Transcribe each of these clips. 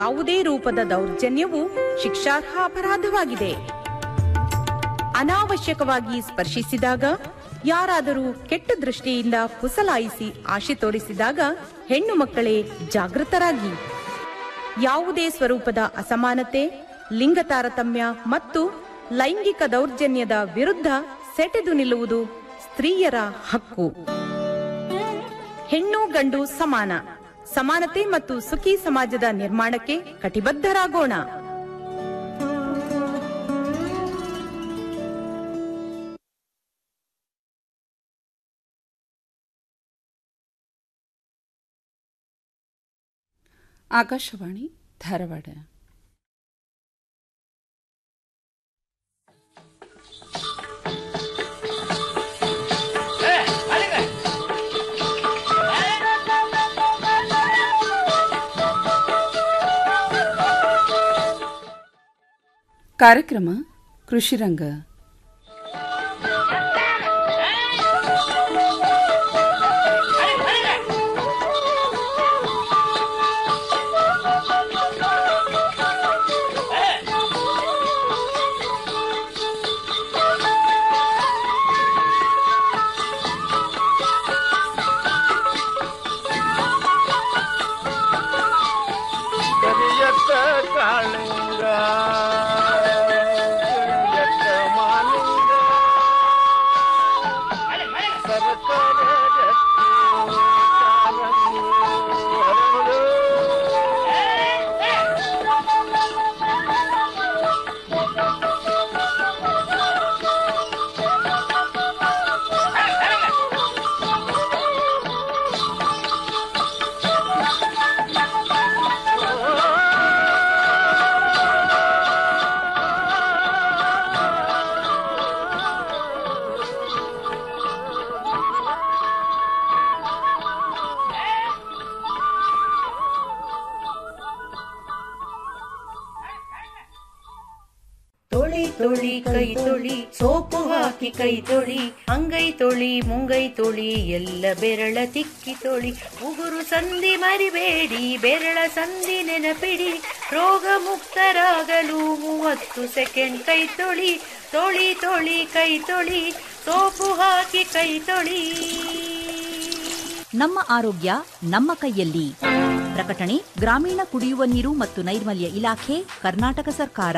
ಯಾವುದೇ ರೂಪದ ದೌರ್ಜನ್ಯವು ಶಿಕ್ಷಾರ್ಹ ಅಪರಾಧವಾಗಿದೆ ಅನಾವಶ್ಯಕವಾಗಿ ಸ್ಪರ್ಶಿಸಿದಾಗ ಯಾರಾದರೂ ಕೆಟ್ಟ ದೃಷ್ಟಿಯಿಂದ ಪುಸಲಾಯಿಸಿ ಆಶೆ ತೋರಿಸಿದಾಗ ಹೆಣ್ಣು ಮಕ್ಕಳೇ ಜಾಗೃತರಾಗಿ ಯಾವುದೇ ಸ್ವರೂಪದ ಅಸಮಾನತೆ ಲಿಂಗ ತಾರತಮ್ಯ ಮತ್ತು ಲೈಂಗಿಕ ದೌರ್ಜನ್ಯದ ವಿರುದ್ಧ ಸೆಟೆದು ನಿಲ್ಲುವುದು ಸ್ತ್ರೀಯರ ಹಕ್ಕು ಹೆಣ್ಣು ಗಂಡು ಸಮಾನ ಸಮಾನತೆ ಮತ್ತು ಸುಖಿ ಸಮಾಜದ ನಿರ್ಮಾಣಕ್ಕೆ ಕಟಿಬದ್ಧರಾಗೋಣ ಆಕಾಶವಾಣಿ ಧಾರವಾಡ ಕಾರ್ಯಕ್ರಮ ಕೃಷಿರಂಗ ಕರಿಯತ್ತ ಕಾಳಿಂಗ ಕರಿಯತ್ತ ಮಾಲಿಂಗ ಸರ್ಕಾರ ತೊಳಿ ತೊಳಿ ಕೈ ತೊಳಿ ಸೋಪು ಹಾಕಿ ಕೈ ತೊಳಿ ಅಂಗೈ ತೊಳಿ ಮುಂಗೈ ತೊಳಿ ಎಲ್ಲ ಬೆರಳ ತಿಕ್ಕಿ ತೊಳಿ ಉಗುರು ಸಂಧಿ ಮರಿಬೇಡಿ ಬೆರಳ ಸಂಧಿ ನೆನಪಿಡಿ ರೋಗ ಮುಕ್ತರಾಗಲು ಮೂವತ್ತು ಸೆಕೆಂಡ್ ಕೈ ತೊಳಿ ತೊಳಿ ತೊಳಿ ಕೈ ತೊಳಿ ಸೋಪು ಹಾಕಿ ಕೈ ತೊಳಿ ನಮ್ಮ ಆರೋಗ್ಯ ನಮ್ಮ ಕೈಯಲ್ಲಿ ಪ್ರಕಟಣೆ ಗ್ರಾಮೀಣ ಕುಡಿಯುವ ನೀರು ಮತ್ತು ನೈರ್ಮಲ್ಯ ಇಲಾಖೆ ಕರ್ನಾಟಕ ಸರ್ಕಾರ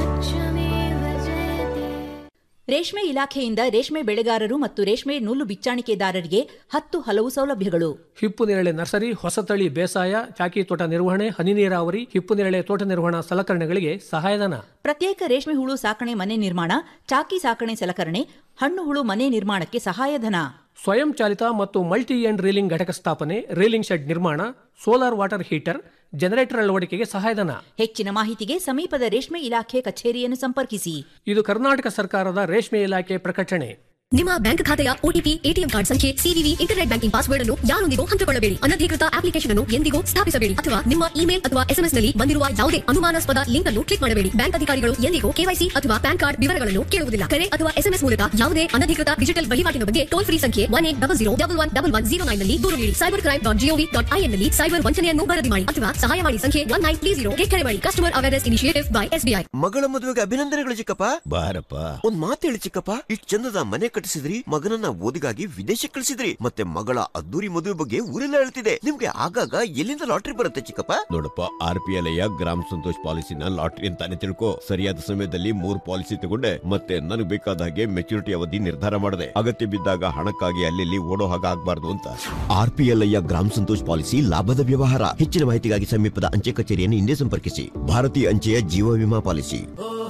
ರೇಷ್ಮೆ ಇಲಾಖೆಯಿಂದ ರೇಷ್ಮೆ ಬೆಳೆಗಾರರು ಮತ್ತು ರೇಷ್ಮೆ ನೂಲು ಬಿಚ್ಚಾಣಿಕೆದಾರರಿಗೆ ಹತ್ತು ಹಲವು ಸೌಲಭ್ಯಗಳು ಹಿಪ್ಪು ನೇರಳೆ ನರ್ಸರಿ ಹೊಸತಳಿ ಬೇಸಾಯ ಚಾಕಿ ತೋಟ ನಿರ್ವಹಣೆ ಹನಿ ನೀರಾವರಿ ಹಿಪ್ಪು ನೇರಳೆ ತೋಟ ನಿರ್ವಹಣಾ ಸಲಕರಣೆಗಳಿಗೆ ಸಹಾಯಧನ ಪ್ರತ್ಯೇಕ ರೇಷ್ಮೆ ಹುಳು ಸಾಕಣೆ ಮನೆ ನಿರ್ಮಾಣ ಚಾಕಿ ಸಾಕಣೆ ಸಲಕರಣೆ ಹಣ್ಣು ಹುಳು ಮನೆ ನಿರ್ಮಾಣಕ್ಕೆ ಸಹಾಯಧನ ಸ್ವಯಂ ಚಾಲಿತ ಮತ್ತು ಮಲ್ಟಿ ಎಂಡ್ ರೀಲಿಂಗ್ ಘಟಕ ಸ್ಥಾಪನೆ ರೀಲಿಂಗ್ ಶೆಡ್ ನಿರ್ಮಾಣ ಸೋಲಾರ್ ವಾಟರ್ ಹೀಟರ್ ಜನರೇಟರ್ ಅಳವಡಿಕೆಗೆ ಸಹಾಯಧನ ಹೆಚ್ಚಿನ ಮಾಹಿತಿಗೆ ಸಮೀಪದ ರೇಷ್ಮೆ ಇಲಾಖೆ ಕಚೇರಿಯನ್ನು ಸಂಪರ್ಕಿಸಿ ಇದು ಕರ್ನಾಟಕ ಸರ್ಕಾರದ ರೇಷ್ಮೆ ಇಲಾಖೆ ಪ್ರಕಟಣೆ ನಿಮ್ಮ ಬ್ಯಾಂಕ್ ಖಾತೆಯ ಒಟಿಪಿ ಎಟಿಎಂ ಕಾರ್ಡ್ ಸಂಖ್ಯೆ ಸಿವಿವಿ ಇಂಟರ್ನೆಟ್ ಬ್ಯಾಂಕಿಂಗ್ ಪಾಸ್ವರ್ಡ್ ಅನ್ನು ಯಾರೊಂದಿಗೂ ಹಂಚಿಕೊಳ್ಳಬೇಡಿ ಅನಧಿಕೃತ ಅಪ್ಲಿಕೇಶನ್ ಅನ್ನು ಎಂದಿಗೂ ಸ್ಥಾಪಿಸಬೇಡಿ ಅಥವಾ ನಿಮ್ಮ ಇಮೇಲ್ ಅಥವಾ ಎಸ್ಎಂಎಸ್ ನಲ್ಲಿ ಬಂದಿರುವ ಯಾವುದೇ ಅನುಮಾನಾಸ್ಪದ ಲಿಂಕ್ ಅನ್ನು ಕ್ಲಿಕ್ ಮಾಡಬೇಡಿ ಬ್ಯಾಂಕ್ ಅಧಿಕಾರಿಗಳು ಎಂದಿಗೂ ಕೆವೈಸಿ ಅಥವಾ ಪ್ಯಾನ್ ಕಾರ್ಡ್ ವಿವರಗಳನ್ನು ಕೇಳುವುದಿಲ್ಲ ಕರೆ ಅಥವಾ ಎಸ್ಎಂಎಸ್ ಮೂಲಕ ಯಾವುದೇ ಅನಧಿಕೃತ ಡಿಜಿಟಲ್ ವಹಿವಾಟಿನ ಬಗ್ಗೆ ಟೋಲ್ ಫ್ರೀ ಸಂಖ್ಯೆ one eight double zero double one double one zero nine ನಲ್ಲಿ ದೂರು ನೀಡಿ cyber crime dot GOV dot IN ನಲ್ಲಿ ಸೈಬರ್ ವಂಚನೆಯನ್ನು ವರದಿ ಮಾಡಿ ಅಥವಾ ಸಹಾಯ ಮಾಡಿ ಸಂಖ್ಯೆ ಒನ್ ನೈನ್ ತ್ರೀ ಜೀರೋ ಕರೆ ಮಾಡಿ customer awareness initiative by SBI ಮಗಳ ಮದುವೆಗೆ ಅಭಿನಂದನೆಗಳು ಚಿಕ್ಕಪ್ಪ ಬಾರಪ್ಪ ಒಂದ್ ಮಾತು ಹೇಳಿ ಚಿಕ್ಕಪ್ಪ ಇಷ್ಟ್ ಚಂದದ ಮನೆ ಕಟ್ಟಿಸಿದ್ರಿ ಮಗನನ್ನ ಓದಿಗಾಗಿ ವಿದೇಶಕ್ಕೆ ಕಳಿಸಿದ್ರಿ ಮತ್ತೆ ಮಗಳ ಅದ್ದೂರಿ ಮದುವೆ ಬಗ್ಗೆ ಊರೆಲ್ಲ ಹೇಳ್ತಿದೆ ನಿಮ್ಗೆ ಆಗಾಗ ಎಲ್ಲಿಂದ ಲಾಟ್ರಿ ಬರುತ್ತೆ ಚಿಕ್ಕಪ್ಪ ನೋಡಪ್ಪ ಆರ್ ಪಿ ಎಲ್ ಗ್ರಾಮ ಸಂತೋಷ್ ಪಾಲಿಸಿನ ಲಾಟ್ರಿ ಅಂತಾನೆ ತಿಳ್ಕೊ ಸರಿಯಾದ ಸಮಯದಲ್ಲಿ ಮೂರ್ ಪಾಲಿಸಿ ತಗೊಂಡೆ ಮತ್ತೆ ನನಗೆ ಬೇಕಾದ ಹಾಗೆ ಮೆಚುರಿಟಿ ಅವಧಿ ನಿರ್ಧಾರ ಮಾಡಿದೆ ಅಗತ್ಯ ಬಿದ್ದಾಗ ಹಣಕ್ಕಾಗಿ ಅಲ್ಲಿ ಓಡೋ ಹಾಗೆ ಆಗ್ಬಾರ್ದು ಅಂತ ಆರ್ ಪಿ ಎಲ್ ಗ್ರಾಮ ಸಂತೋಷ್ ಪಾಲಿಸಿ ಲಾಭದ ವ್ಯವಹಾರ ಹೆಚ್ಚಿನ ಮಾಹಿತಿಗಾಗಿ ಸಮೀಪದ ಅಂಚೆ ಕಚೇರಿಯನ್ನು ಹಿಂದೆ ಸಂಪರ್ಕಿಸಿ ಭಾರತೀಯ ಅಂಚೆಯ ಜೀವ ವಿಮಾ ಪಾಲಿಸಿ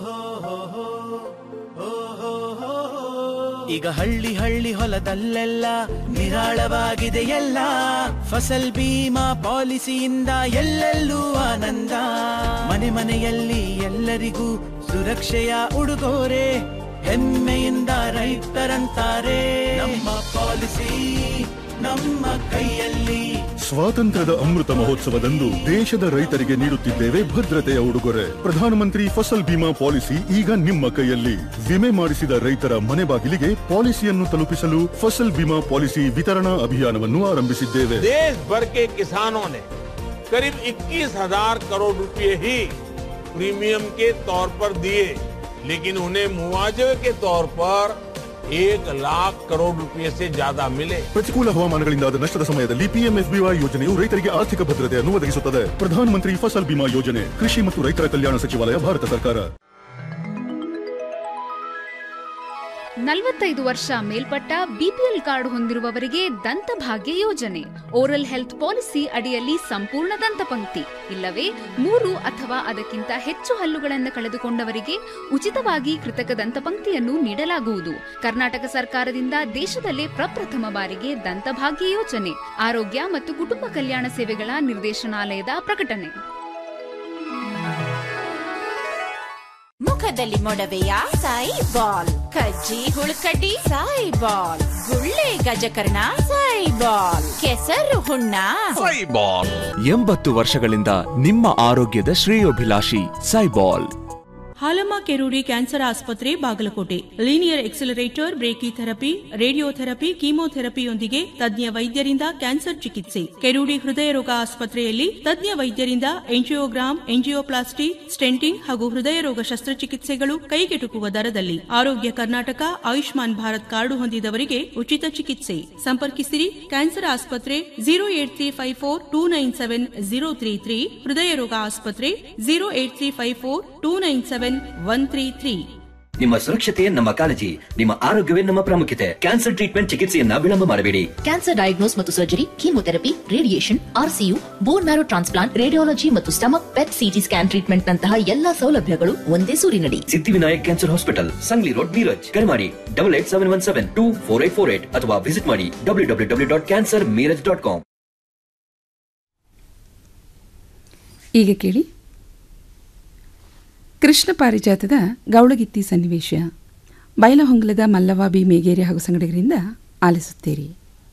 ಈಗ ಹಳ್ಳಿ ಹಳ್ಳಿ ಹೊಲದಲ್ಲೆಲ್ಲ ನಿರಾಳವಾಗಿದೆ ಎಲ್ಲ ಫಸಲ್ ಬೀಮಾ ಪಾಲಿಸಿಯಿಂದ ಎಲ್ಲೆಲ್ಲೂ ಆನಂದ ಮನೆ ಮನೆಯಲ್ಲಿ ಎಲ್ಲರಿಗೂ ಸುರಕ್ಷೆಯ ಉಡುಗೊರೆ ಹೆಮ್ಮೆಯಿಂದ ರೈತರಂತಾರೆ ನಮ್ಮ ಪಾಲಿಸಿ ನಮ್ಮ ಕೈಯಲ್ಲಿ ಸ್ವಾತಂತ್ರ್ಯದ ಅಮೃತ ಮಹೋತ್ಸವದಂದು ದೇಶದ ರೈತರಿಗೆ ನೀಡುತ್ತಿದ್ದೇವೆ ಭದ್ರತೆಯ ಉಡುಗೊರೆ ಪ್ರಧಾನಮಂತ್ರಿ ಫಸಲ್ ಬಿಮಾ ಪಾಲಿಸಿ ಈಗ ನಿಮ್ಮ ಕೈಯಲ್ಲಿ ವಿಮೆ ಮಾಡಿಸಿದ ರೈತರ ಮನೆ ಬಾಗಿಲಿಗೆ ಪಾಲಿಸಿಯನ್ನು ತಲುಪಿಸಲು ಫಸಲ್ ಬಿಮಾ ಪಾಲಿಸಿ ವಿತರಣಾ ಅಭಿಯಾನವನ್ನು ಆರಂಭಿಸಿದ್ದೇವೆ देश भर के किसानों ने करीब इक्कीस हजार करोड़ रुपए ही प्रीमियम के तौर पर दिए लेकिन उन्हें मुआवजे के तौर पर एक लाख करोड़ रुपए से ज्यादा मिले ಪ್ರತಿಕೂಲ ಹವಾಮಾನಗಳಿಂದಾದ ನಷ್ಟದ ಸಮಯದಲ್ಲಿ ಪಿಎಂಎಫ್ಬಿವೈ ಯೋಜನೆಯು ರೈತರಿಗೆ ಆರ್ಥಿಕ ಭದ್ರತೆಯನ್ನು ಒದಗಿಸುತ್ತದೆ ಪ್ರಧಾನಮಂತ್ರಿ ಫಸಲ್ ಬಿಮಾ ಯೋಜನೆ ಕೃಷಿ ಮತ್ತು ರೈತರ ಕಲ್ಯಾಣ ಸಚಿವಾಲಯ ಭಾರತ ಸರ್ಕಾರ ನಲವತ್ತೈದು ವರ್ಷ ಮೇಲ್ಪಟ್ಟ ಬಿಪಿಎಲ್ ಕಾರ್ಡ್ ಹೊಂದಿರುವವರಿಗೆ ದಂತಭಾಗ್ಯ ಯೋಜನೆ ಓರಲ್ ಹೆಲ್ತ್ ಪಾಲಿಸಿ ಅಡಿಯಲ್ಲಿ ಸಂಪೂರ್ಣ ದಂತಪಂಕ್ತಿ ಇಲ್ಲವೇ ಮೂರು ಅಥವಾ ಅದಕ್ಕಿಂತ ಹೆಚ್ಚು ಹಲ್ಲುಗಳನ್ನು ಕಳೆದುಕೊಂಡವರಿಗೆ ಉಚಿತವಾಗಿ ಕೃತಕ ದಂತಪಂಕ್ತಿಯನ್ನು ನೀಡಲಾಗುವುದು ಕರ್ನಾಟಕ ಸರ್ಕಾರದಿಂದ ದೇಶದಲ್ಲೇ ಪ್ರಪ್ರಥಮ ಬಾರಿಗೆ ದಂತಭಾಗ್ಯ ಯೋಜನೆ ಆರೋಗ್ಯ ಮತ್ತು ಕುಟುಂಬ ಕಲ್ಯಾಣ ಸೇವೆಗಳ ನಿರ್ದೇಶನಾಲಯದ ಪ್ರಕಟಣೆ ಮುಖದಲ್ಲಿ ಮೊಡವೆಯ ಸಾಯಿ ಬಾಲ್ ಕಜ್ಜಿ ಹುಳುಕಡ್ಡಿ ಸಾಯಿ ಬಾಲ್ ಗುಳ್ಳೆ ಗಜಕರ್ಣ ಸಾಯಿ ಬಾಲ್ ಕೆಸರು ಹುಣ್ಣ ಸೈಬಾಲ್ ಎಂಬತ್ತು ವರ್ಷಗಳಿಂದ ನಿಮ್ಮ ಆರೋಗ್ಯದ ಶ್ರೇಯೋಭಿಲಾಷಿ ಸೈಬಾಲ್ ಹಾಲಮ್ಮ ಕೆರೂಡಿ ಕ್ಯಾನ್ಸರ್ ಆಸ್ಪತ್ರೆ Bagalkote linear accelerator brachytherapy radiotherapy ಕೀಮೋಥೆರಪಿಯೊಂದಿಗೆ ತಜ್ಞ ವೈದ್ಯರಿಂದ ಕ್ಯಾನ್ಸರ್ ಚಿಕಿತ್ಸೆ ಕೆರೂಡಿ ಹೃದಯ ರೋಗ ಆಸ್ಪತ್ರೆಯಲ್ಲಿ ತಜ್ಞ ವೈದ್ಯರಿಂದ ಎಂಜಿಯೋಗ್ರಾಮ್ ಎಂಜಿಯೋಪ್ಲಾಸ್ಟಿ ಸ್ಟೆಂಟಿಂಗ್ ಹಾಗೂ ಹೃದಯ ರೋಗ ಶಸ್ತ್ರಚಿಕಿತ್ಸೆಗಳು ಕೈಗೆಟುಕುವ ದರದಲ್ಲಿ ಆರೋಗ್ಯ ಕರ್ನಾಟಕ ಆಯುಷ್ಮಾನ್ ಭಾರತ್ ಕಾರ್ಡು ಹೊಂದಿದವರಿಗೆ ಉಚಿತ ಚಿಕಿತ್ಸೆ ಸಂಪರ್ಕಿಸಿರಿ ಕ್ಯಾನ್ಸರ್ ಆಸ್ಪತ್ರೆ zero eight three five four two nine seven zero three three ಹೃದಯ ರೋಗ ಆಸ್ಪತ್ರೆ zero eight three five four two nine seven one three three ನಿಮ್ಮ ಸುರಕ್ಷತೆ ನಮ್ಮ ಕಾಳಜಿ ನಿಮ್ಮ ಆರೋಗ್ಯವೇ ನಮ್ಮ ಪ್ರಾಮುಖ್ಯತೆ ಕ್ಯಾನ್ಸರ್ ಟ್ರೀಟ್ಮೆಂಟ್ ಚಿಕಿತ್ಸೆಯನ್ನ ವಿಳಂಬ ಮಾಡಬೇಡಿ ಕ್ಯಾನ್ಸರ್ ಡಯಾಗ್ನೋಸ್ ಮತ್ತು surgery chemotherapy radiation RCU bone marrow transplant radiology ಮತ್ತು stomach PET CT scan treatment ನಂತಹ ಎಲ್ಲಾ ಸೌಲಭ್ಯಗಳು ಒಂದೇ ಸೂರಿನಡಿ Siddhivinayak cancer hospital Sangli road Miraj ಕರೆ ಮಾಡಿ double eight seven one seven two four eight four eight ಅಥವಾ ವಿಸಿಟ್ ಮಾಡಿ W W W dot cancer Miraj dot com ಈಗ ಕೇಳಿ ಕೃಷ್ಣ ಪಾರಿಜಾತದ ಗೌಳಗಿತ್ತಿ ಸನ್ನಿವೇಶ ಬೈಲಹೊಂಗಲದ ಮಲ್ಲವ ಬಿ ಮೇಗೇರಿ ಹಾಗೂ ಸಂಗಡಿಗರಿಂದ ಆಲಿಸುತ್ತೀರಿ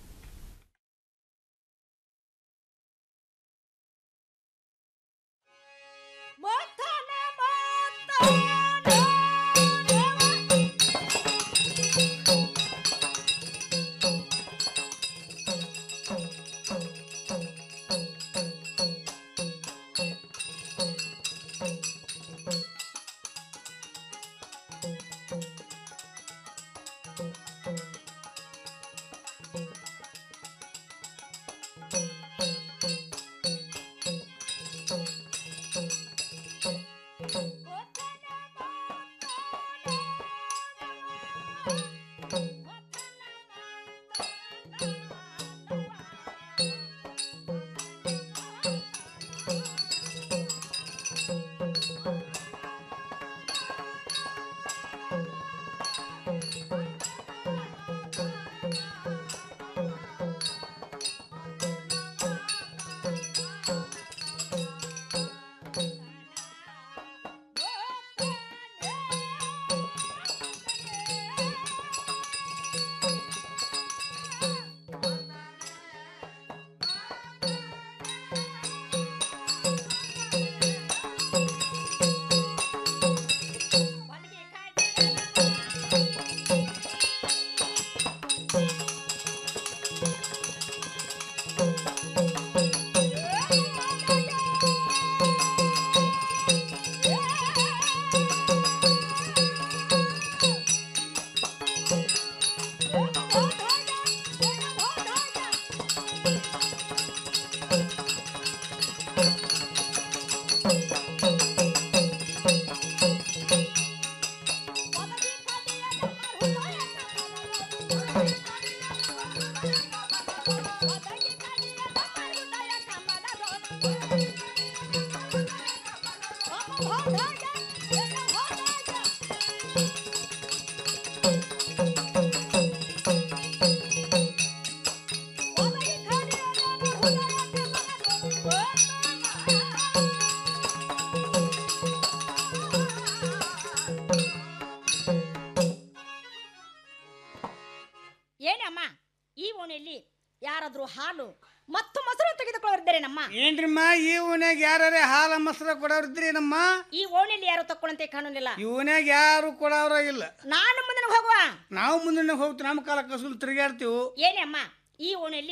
ಏನಮ್ಮ ಈ ಓಣಿಯಲ್ಲಿ ಯಾರಾದ್ರೂ ಹಾಲು ಮತ್ತು ಮೊಸರು ತೆಗೆದುಕೊಳ್ಳೋರಿದ್ದಾರೇನಮ್ಮ ಏನ್ರಿಮ್ಮ ಈ ಓನ್ಯಾಗ ಯಾರೇ ಹಾಲ ಮೊಸರ ಕೊಡೋರಿದ್ರಿ ನಮ್ಮ ಈ ಓಣಿಯಲ್ಲಿ ಯಾರು ತಕ್ಕೊಳ್ಳಂತೆ ಕಾಣುന്നിಲ್ಲ ಈ ಓನ್ಯಾಗ ಯಾರು ಕೊಡೋರ ಇಲ್ಲ ನಾನು ಮುಂದೆ ಹೋಗುವ ನಾವು ಮುಂದೆ ಹೋಗ್ತೀವಿ ನಮ್ಮ ಕಾಲ ಕಸುಲ್ ತಿರುಗಾಡ್ತೀವಿ ಏನೇ ಅಮ್ಮ ಈ ಓಣಿಯಲ್ಲಿ